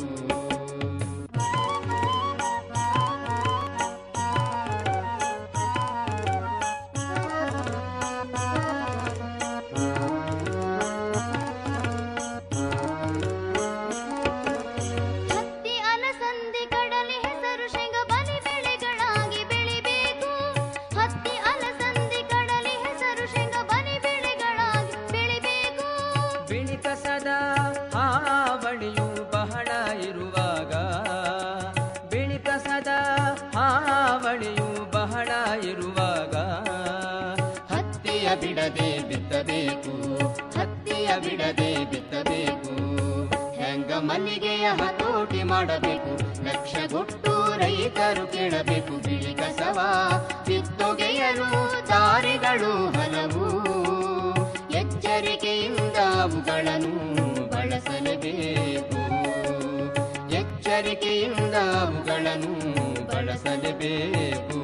ಹತ್ತಿ ಅಲಸಂದಿ ಕಡಲೆ ಹೆಸರು ಶೇಂಗ ಬಲಿ ಬೆಳೆಗಳಾಗಿ ಬೆಳಿಬೇಕು ಹತ್ತಿ ಅಲಸಂದಿ ಕಡಲೆ ಹೆಸರು ಶೇಂಗ ಬಲಿ ಬೆಳೆಗಳಾಗಿ ಬೆಳಿಬೇಕು ಬಿಳಿ ಕಸದ ಹಾವಳಿಯು ಬಹಳ ಇರುವಾಗ ಬಿಳಿ ಕಸದ ಹಾವಳಿಯು ಬಹಳ ಇರುವಾಗ ಹತ್ತಿಯ ಬಿಡದೆ ಬಿತ್ತಬೇಕು ಹತ್ತಿಯ ಬಿಡದೆ ಬಿತ್ತಬೇಕು ಹೆಂಗ ಮಲ್ಲಿಗೆಯ ಹತೋಟಿ ಮಾಡಬೇಕು ಲಕ್ಷಗೊಟ್ಟು ರೈತರು ಕೇಳಬೇಕು ಬಿಳಿ ಕಸವ ಕಿತ್ತೊಗೆಯಲು ದಾರಿಗಳು ಹಲವು ಎಚ್ಚರಿಕೆಯಿಂದ ಅವುಗಳನ್ನು ಬಳಸಲೇಬೇಕು ಎಚ್ಚರಿಕೆಯಿಂದ ಅವುಗಳನ್ನು ಬಳಸಲೇಬೇಕು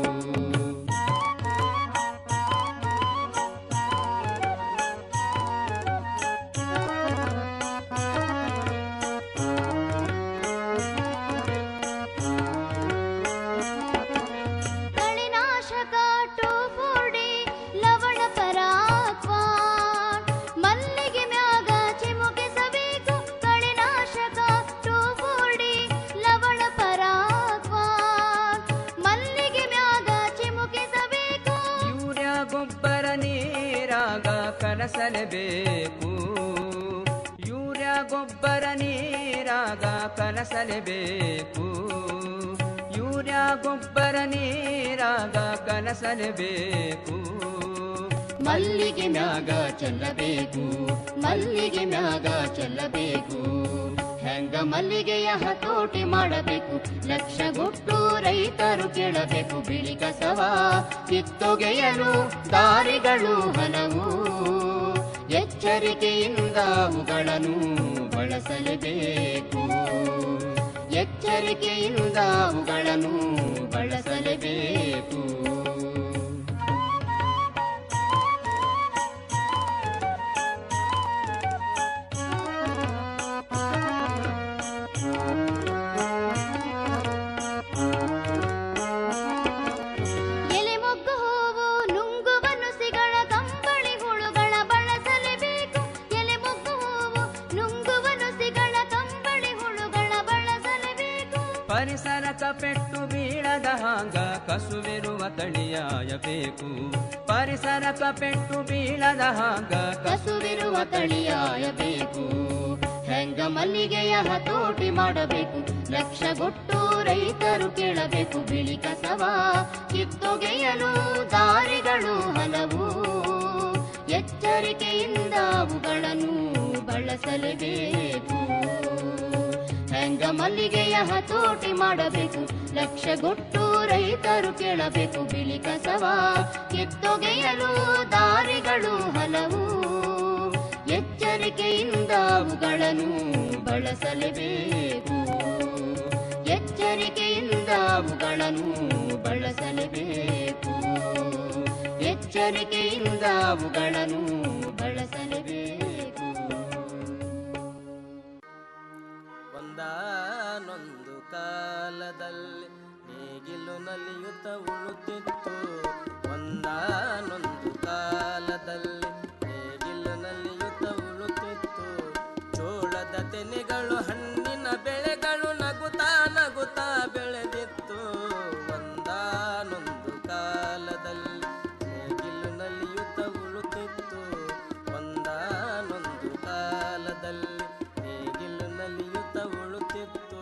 ಕಳೆನಾಶಕ ಟೋಫೋಡಿ ಲವಣ ಪರಾಕ್ವಾನ್ ಮಲ್ಲಿಗೆ ಮ್ಯಾಗ ಚಿಮುಕಿಸಬೇಕು ಕಳೆನಾಶಕ ಟೋಫೋಡಿ ಲವಣ ಪರಾಕ್ವಾನ್ ಮಲ್ಲಿಗೆ ಮ್ಯಾಗ ಚಿಮುಕಿಸಬೇಕು ಯೂರಿಯಾ ಗೊಬ್ಬರ ನೀರಾಗ ಕಲಸಲೇಬೇಕು ಯೂರಿಯಾ ಗೊಬ್ಬರ ನೀರಾಗ ಕಲಸಲೇಬೇಕು ಯೂರಿಯಾ ಗೊಬ್ಬರ ನೀರಾಗ ಕಲಸಲೇಬೇಕು ಮಲ್ಲಿಗೆ ಮ್ಯಾಗ ಚೆಲ್ಲಬೇಕು ಮಲ್ಲಿಗೆ ಮ್ಯಾಗ ಚೆಲ್ಲಬೇಕು ಹೆಂಗ ಮಲ್ಲಿಗೆಯ ಹತೋಟಿ ಮಾಡಬೇಕು ಲಕ್ಷಗೊಟ್ಟು ರೈತರು ಕೇಳಬೇಕು ಬಿಳಿ ಕಸವ ಕಿತ್ತೊಗೆಯಲು ದಾರಿಗಳು ಹಲವು ಎಚ್ಚರಿಕೆಯಿಂದ ಅವುಗಳನ್ನು ಬಳಸಲೇಬೇಕು ಎಚ್ಚರಿಕೆಯಿಂದ ಅವುಗಳನ್ನು ಬಳಸಲೇಬೇಕು ಎಲೆ ಮೊಗ್ಗು ಹೂವು ನುಂಗುವ ನುಸಿಗಳ ಕಂಬಳಿ ಹುಳುಗಳ ಬಳಸಲೇಬೇಕು ಎಲೆ ಮೊಗ್ಗು ಹೂವು ನುಂಗುವ ನುಸಿಗಳ ಕಂಬಳಿ ಹುಳುಗಳ ಬಳಸಲೇಬೇಕು ಪರಿಸರಕ ಪೆಟ್ಟು ಬೀಳದ ಹಾಂಗ ಕಸುವಿರುವ ತಳಿಯಾಯಬೇಕು ಪರಿಸರಕ ಪೆಟ್ಟು ಬೀಳದ ಹಾಂಗ ಕಸುವಿರುವ ತಳಿಯಾಯಬೇಕು ಹೆಂಗ ಮಲ್ಲಿಗೆಯ ಹತೋಟಿ ಮಾಡಬೇಕು ಲಕ್ಷಗೊಟ್ಟು ರೈತರು ಕೇಳಬೇಕು ಬಿಳಿ ಕಸವ ಕಿತ್ತೊಗೆಯಲು ದಾರಿಗಳು ಹಲವು ಎಚ್ಚರಿಕೆಯಿಂದ ಅವುಗಳನ್ನು ಬಳಸಲೇಬೇಕು ಹೆಂಗ ಮಲ್ಲಿಗೆಯ ಹತೋಟಿ ಮಾಡಬೇಕು ಲಕ್ಷಗೊಟ್ಟು ರೈತರು ಕೇಳಬೇಕು ಬಿಳಿ ಕಸವ ಕಿತ್ತೊಗೆಯಲು ದಾರಿಗಳು ಹಲವು ಎಚ್ಚರಿಕೆಯಿಂದ ಅವುಗಳನ್ನು ಬಳಸಲೇಬೇಕು ಎಚ್ಚರಿಕೆಯಿಂದ ಅವುಗಳನ್ನು ಬಳಸಲೇಬೇಕು ಎಚ್ಚರಿಕೆಯಿಂದ ಅವುಗಳನ್ನು ಬಳಸಲೇಬೇಕು ಒಂದಾನೊಂದು ಕಾಲದಲ್ಲಿ ನೇಗಿಲು ನಲಿಯುತ್ತ ಉಳುತ್ತಿತ್ತು ಒಂದಾನೊಂದು ಕಾಲದಲ್ಲಿ ನೇಗಿಲು ನಲಿಯುತ್ತ ಉಳುತ್ತಿತ್ತು ಚೋಳದ ತೆನೆಗಳು ಹಣ್ಣಿನ ಬೆಳೆಗಳು ನಗುತ್ತಾ ನಗುತ್ತಾ ಬೆಳೆದಿತ್ತು ಒಂದಾನೊಂದು ಕಾಲದಲ್ಲಿ ನೇಗಿಲು ನಲಿಯುತ್ತ ಉಳುತ್ತಿತ್ತು ಒಂದಾನೊಂದು ಕಾಲದಲ್ಲಿ ನೇಗಿಲು ನಲಿಯುತ್ತ ಉಳುತ್ತಿತ್ತು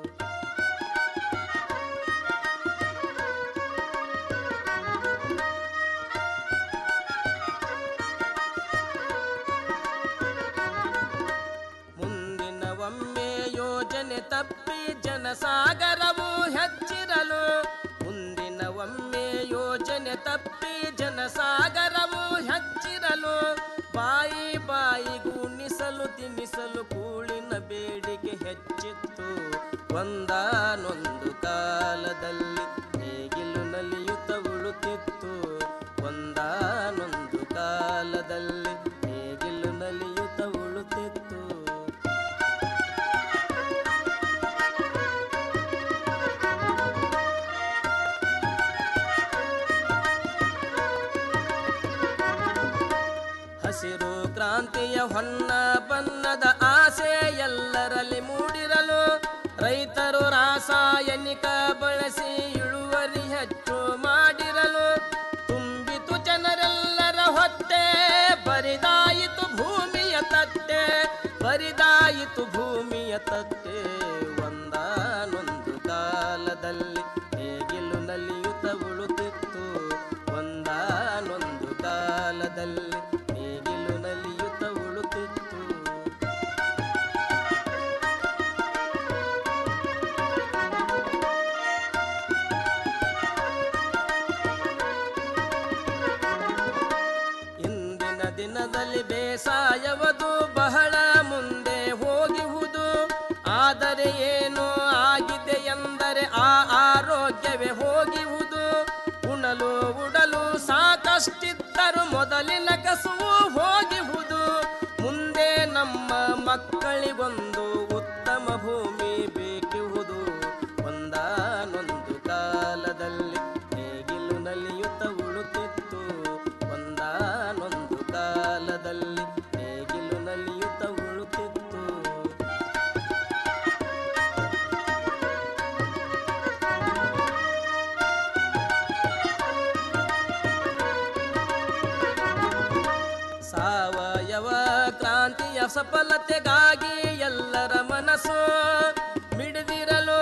ಮುಂದಿನ ಒಮ್ಮೆ ಯೋಜನೆ ತಪ್ಪಿ ಜನಸಾಗರವು ಹೆಚ್ಚಿರಲು ಮುಂದಿನ ಒಮ್ಮೆ ಯೋಜನೆ ತಪ್ಪಿ ಜನಸಾಗರವು ಹೆಚ್ಚಿರಲು ಬಾಯಿ ಬಾಯಿಗೂ ನಿಸಲು ತಿನ್ನಿಸಲು ಕೂಳಿನ ಬೇಡಿಕೆ ಹೆಚ್ಚಿತ್ತು ಒಂದಾನೊಂದು ಕಾಲದಲ್ಲಿ ನೇಗಿಲು ನಲಿಯುತ್ತ ಉಳುತ್ತಿತ್ತು ಒಂದಾನೊಂದು ಕಾಲದಲ್ಲಿ ನೇಗಿಲು ನಲಿಯುತ್ತ ಉಳುತ್ತಿತ್ತು ಹಸಿರು ಕ್ರಾಂತಿಯ ಹೊನ್ನ ಬಣ್ಣದ ಆಸೆ ಎಲ್ಲರಲ್ಲಿ ಮೂಡಿರಲು ರೈತರು ರಾಸಾಯನಿಕ ಬಳಸಿ ಇಳುವರಿ ಹೆಚ್ಚು ಮಾಡಿರಲು ತುಂಬಿತು ಜನರೆಲ್ಲರ ಹೊಟ್ಟೆ ಬರಿದಾಯಿತು ಭೂಮಿಯ ತಟ್ಟೆ ಬರಿದಾಯಿತು ಭೂಮಿಯ ತಟ್ಟೆ ಒಂದಾನೊಂದು ಕಾಲದಲ್ಲಿ ನೇಗಿಲು ನಲಿಯುತ್ತ ಉಳುತ್ತಿತ್ತು ಒಂದಾನೊಂದು ಕಾಲದಲ್ಲಿ ನೇಗಿಲು ನಲಿಯುತ್ತ ಉಳುತ್ತಿತ್ತು ಇಂದಿನ ದಿನದಲ್ಲಿ ಬೇಸಾಯವದು ಬಹಳ ಮುಂದೆ ಹೋಗಿಹುದು ಆದರೆ ಏನು ಆಗಿದೆ ಎಂದರೆ ಆ ಆರೋಗ್ಯವೇ ಹೋಗಿಹುದು ಉಣಲು ಉಡಲು ಸಾಕಷ್ಟಿದ್ದರು ಮೊದಲಿನ ಕಸುವು ಹೋಗಿಹುದು ಮುಂದೆ ನಮ್ಮ ಮಕ್ಕಳಿಗೊಂದು ಉತ್ತಮ ಭೂಮಿ ಬೇಕಿಹುದು ಒಂದಾನೊಂದು ಕಾಲದಲ್ಲಿ ನೇಗಿಲು ನಲಿಯುತ್ತ ಉಳುತ್ತಿತ್ತು ಒಂದಾನೊಂದು ಕಾಲದಲ್ಲಿ ನೇಗಿಲು ನಲಿಯುತ್ತ ಉಳುತ್ತಿತ್ತು ಸಾವಯವ ಕ್ರಾಂತಿಯ ಸಫಲತೆಗಾಗಿ ಎಲ್ಲರ ಮನಸ್ಸು ಮಿಡಿದಿರಲು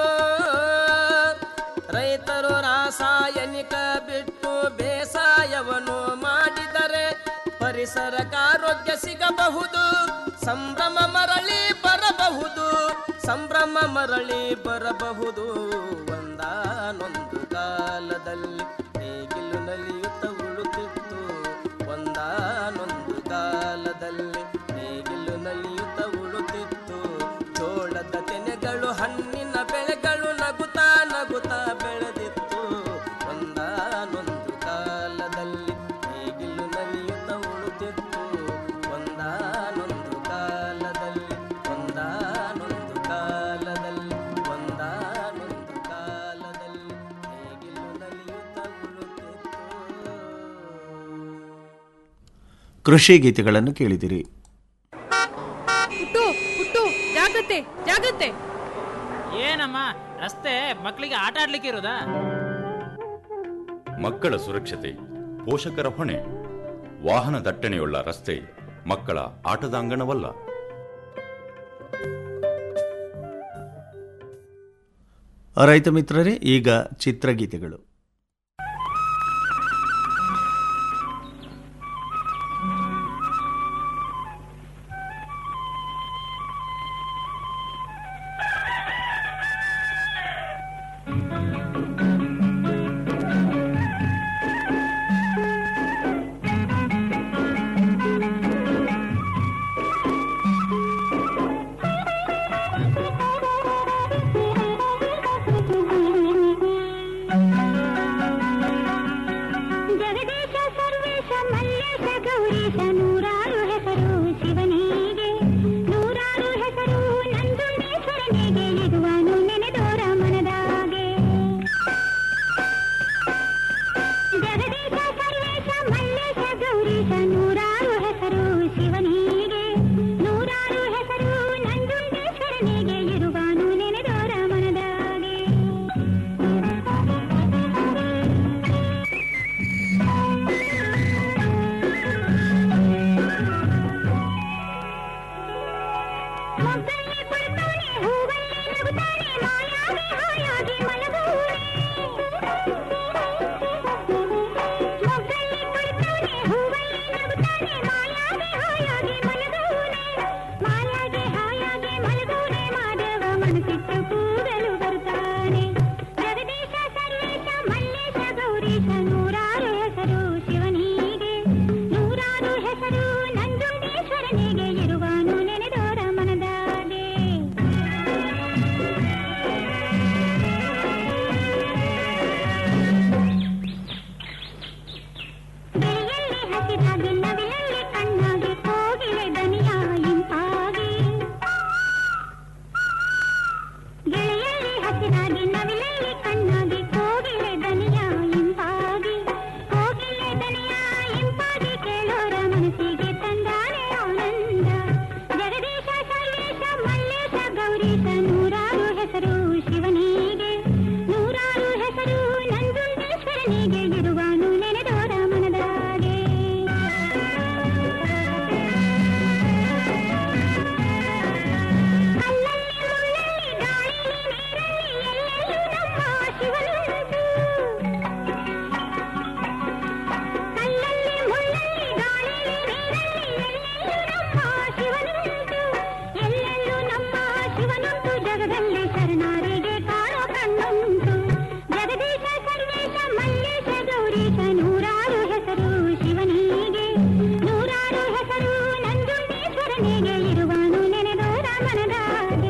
ರೈತರು ರಾಸಾಯನಿಕ ಬಿಟ್ಟು ಬೇಸಾಯವನ್ನು ಮಾಡಿದರೆ ಪರಿಸರಕ್ಕೆ ಆರೋಗ್ಯ ಸಿಗಬಹುದು ಸಂಭ್ರಮ ಮರಳಿ ಬರಬಹುದು ಸಂಭ್ರಮ ಮರಳಿ ಬರಬಹುದು ಒಂದಾನೊಂದು ಕಾಲದಲ್ಲಿ ನೇಗಿಲು ನಲಿಯುತ್ತ ಉಳುತ್ತಿತ್ತು ಒಂದಾನೊಂದು ಕಾಲದಲ್ಲಿ ನೇಗಿಲು ನಲಿಯುತ್ತ ಉಳುತ್ತಿತ್ತು ಜೋಳದ ತೆನೆಗಳು ಹಣ್ಣಿನ ಬೆಳೆಗಳು ನಗುತ್ತಾ ನಗುತ್ತಾ ಬೆಳೆದಿತ್ತು ಒಂದಾನೊಂದು ಕಾಲದಲ್ಲಿ ನೇಗಿಲು ನಲಿಯುತ್ತ ಉಳುತ್ತಿತ್ತು ಒಂದಾನೊಂದು ಕಾಲದಲ್ಲಿ ಒಂದಾನೊಂದು ಕಾಲದಲ್ಲಿ ಒಂದಾನೊಂದು ಕಾಲದಲ್ಲಿ ನೇಗಿಲು ನಲಿಯುತ್ತ ಉಳುತ್ತಿತ್ತು ಕೃಷಿ ಗೀತೆಗಳನ್ನು ಕೇಳಿದಿರಿ ಪುಟ್ಟು ಪುಟ್ಟು ಜಾಗ್ರತೆ ಜಾಗ್ರತೆ ಏನಮ್ಮ ರಸ್ತೆ ಮಕ್ಕಳಿಗೆ ಆಟ ಆಡ್ಲಿಕ್ಕೆ ಇರೋದಾ ಮಕ್ಕಳ ಸುರಕ್ಷತೆ ಪೋಷಕರ ಹೊಣೆ ವಾಹನ ದಟ್ಟಣೆಯುಳ್ಳ ರಸ್ತೆ ಮಕ್ಕಳ ಆಟದ ಅಂಗಣವಲ್ಲ ರೈತ ಮಿತ್ರರೇ ಈಗ ಚಿತ್ರಗೀತೆಗಳು ಜಗದೀಶ ಸರ್ವೇಶ ಮಲ್ಲೇಶ ಗೌರೀಶ ನೂರಾರು ಹೆಸರು ಶಿವನಿಗೆ ನೂರಾರು ಹೆಸರು ನಂಜುಂಡೇಶ್ವರನಿಗೆ ಇರುವನು ನೆನೆದೋರ ಮನದಾಗೆ ಜಗದೀಶ ಸರ್ವೇಶ ಮಲ್ಲೇಶ ಗೌರೀಶ ನೂರಾರು ಹೆಸರು ಶಿವನಿಗೆ ನೂರಾರು ಹೆಸರು ನಂಜುಂಡೇಶ್ವರನಿಗೆ ಇರುವನು ನೆನೆದೋರ ಮನದಾಗೆ ಮೊಗ್ಗಲ್ಲಿ ಕುಳಿತವನೇ ಹೂವಲ್ಲಿ ನಗುತ್ತಾನೆ ಮಾಯಾವಿ ಹಾಯಾಗಿ ಮಲಗುವನೆ ಮೊಗ್ಗಲ್ಲಿ ಕುಳಿತವನೇ ಹೂವಲ್ಲಿ ನಗುತ್ತಾನೆ ಮಾಯಾವಿ ಹಾಯಾಗಿ ಮಲಗುವನೆ ಮಾಯಾಗಿ ಹಾಯಾಗಿ ಮಲಗುವನೆ ಮಾಧವ ಮನಸ್ಸಿಟ್ಟು ಕೂದಲು ಬರುತ್ತಾನೆ ಜಗದೀಶ ಸರ್ವೇಶ ಮಲ್ಲೇಶ ಗೌರೀಶ ನೂರಾರು ಹೆಸರು ಶಿವನಿಗೆ ನೂರಾರು ಹೆಸರು ನಂಜುಂಡೇಶ್ವರನಿಗೆ ಇರುವನು ನೆನೆದೋರ ಮನದಾಗೆ ಬೆಳೆಯಲ್ಲಿ ಹಸಿರಾಗಿ ನವಿಲಲ್ಲಿ ಕಣ್ಣಾಗಿ ಕೋಗಿಲೆ ದನಿಯ ಇಂಪಾಗಿ ಗೆಳೆಯಲ್ಲಿ ಹಸಿರಾಗಿ ನವಿಲಲ್ಲಿ ಕಣ್ಣಾಗಿ ಕೋಗಿಲೆ ದನಿಯ ಇಂಪಾಗಿ ಕೋಗಿಲೆ ದನಿಯ ಇಂಪಾಗಿ ಕೇಳೋರ ಮನಸ್ಸಿಗೆ ತಂದಾನೆ ಆನಂದ ಜಗದೀಶ ಸರ್ವೇಶ ಮಲ್ಲೇಶ ಗೌರೀಶ ನೂರಾರು ಹೆಸರು ಶಿವನಿಗೆ ನೂರಾರು ಹೆಸರು ನಂಜುಂಡೇಶ್ವರನಿಗೆ ಇರುವನು ನೆನೆದೋರ ಮನದಾಗೆ ಕಲ್ಲಲ್ಲಿ ಮುಳ್ಳಲ್ಲಿ ಗಾಳಿಲಿ ನೀರಲ್ಲಿ ಎಲ್ಲೆಲ್ಲೂ ನಮ್ಮ ಶಿವನುಂಟು ಕಲ್ಲಲ್ಲಿ ಮುಳ್ಳಲ್ಲಿ ಗಾಳಿಲಿ ನೀರಲ್ಲಿ ಎಲ್ಲೆಲ್ಲೂ ನಮ್ಮ ಶಿವನುಂಟು ಎಲ್ಲೆಲ್ಲೂ ನಮ್ಮ ಶಿವನುಂಟು ಜಗದಲ್ಲಿ ಶರಣಾರಿಗೆ ಕಾಣೋ ಕಣ್ಣುಂಟು ಜಗದೀಶ ಸರ್ವೇಶ ಮಲ್ಲೇಶ ಗೌರೀಶ ನೂರಾರು ಹೆಸರು ಶಿವನಿಗೆ ನೂರಾರು ಹೆಸರು ನಂಜುಂಡೇಶ್ವರನಿಗೆ ಇರುವನು ನೆನೆದೋರ ಮನದಾಗೆ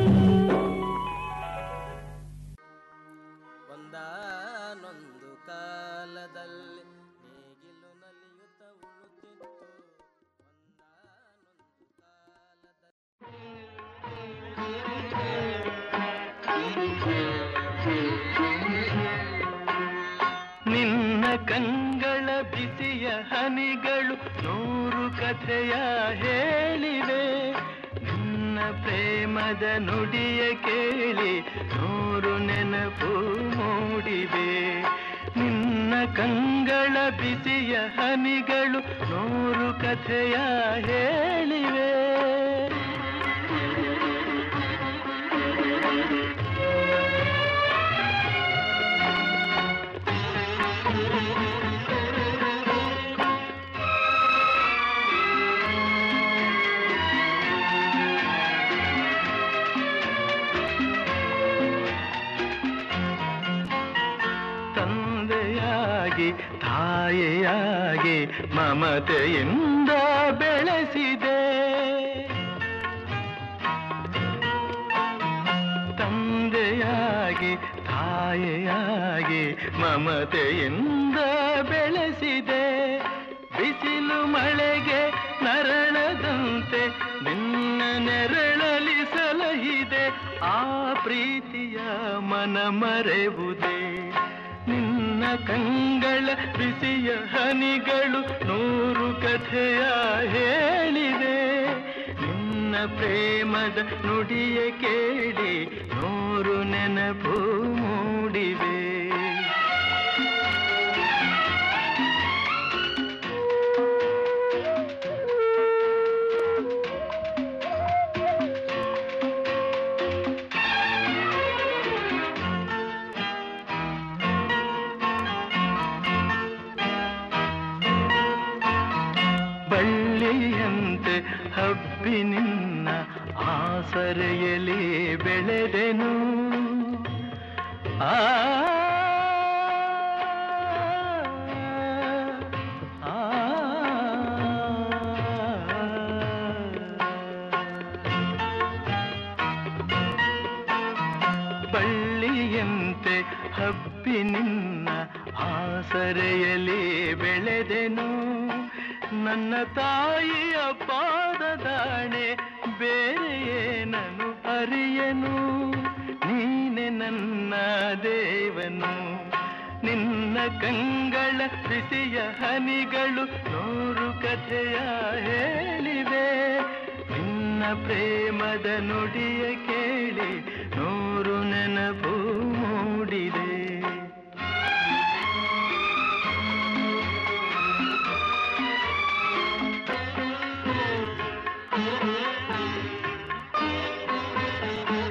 ಒಂದಾನೊಂದು ಕಾಲದಲ್ಲಿ ನೇಗಿಲು ನಲಿಯುತ್ತ ಉಳುತ್ತಿತ್ತು ನಿನ್ನ ಕಂಗಳ ಬಿಸಿಯ ಹನಿಗಳು ನೂರು ಕಥೆಯ ಹೇಳಿವೆ ನಿನ್ನ ಪ್ರೇಮದ ನುಡಿಯ ಕೇಳಿ ನೂರು ನೆನಪು ಮೂಡಿವೆ ನಿನ್ನ ಕಂಗಳ ಬಿಸಿಯ ಹನಿಗಳು ನೂರು ಕಥೆಯ ಹೇಳಿವೆ ತಂದೆಯಾಗಿ ತಾಯಿಯಾಗಿ ಮಮತೆಯಿಂದ ಬೆಳೆಸಿದೆ ತಂದೆಯಾಗಿ ತಾಯಿಯಾಗಿ ಮಮತೆಯಿಂದ ಬೆಳೆಸಿದೆ ಬಿಸಿಲು ಮಳೆಗೆ ನರಳದಂತೆ ನಿನ್ನ ನೆರಳಲಿ ಸಲಹಿದೆ ಆ ಪ್ರೀತಿಯ ಮನ ಮರೆವುದೇ ನಿನ್ನ ಕಂಗಳ ಬಿಸಿಯ ಹನಿಗಳು ನೂರು ಕಥೆಯ ಹೇಳಿದೆ ನಿನ್ನ ಪ್ರೇಮದ ನುಡಿಯ ಕೇಳಿ ನೂರು ನೆನಪು ಮೂಡಿವೆ ಬಳ್ಳಿಯಂತೆ ಹಬ್ಬಿ ನಿನ್ನ ಆಸರೆಯಲಿ ಬೆಳೆದೆನು ಆ ಹೂವಿನಂತೆ ಹಬ್ಬಿ ನಿನ್ನ ಆಸರೆಯಲ್ಲಿ ಬೆಳೆದೆನು ನನ್ನ ತಾಯಿಯ ಪಾದದಾಣೆ ಬೇರೆ ಏನನು ಅರಿಯನು ನೀನೆ ನನ್ನ ದೇವನು ನಿನ್ನ ಕಂಗಳ ಬಿಸಿಯ ಹನಿಗಳು ನೂರು ಕಥೆಯ ಹೇಳಿವೆ ನಿನ್ನ ಪ್ರೇಮದ ನುಡಿಯ ಕೇಳಿ ನೂರು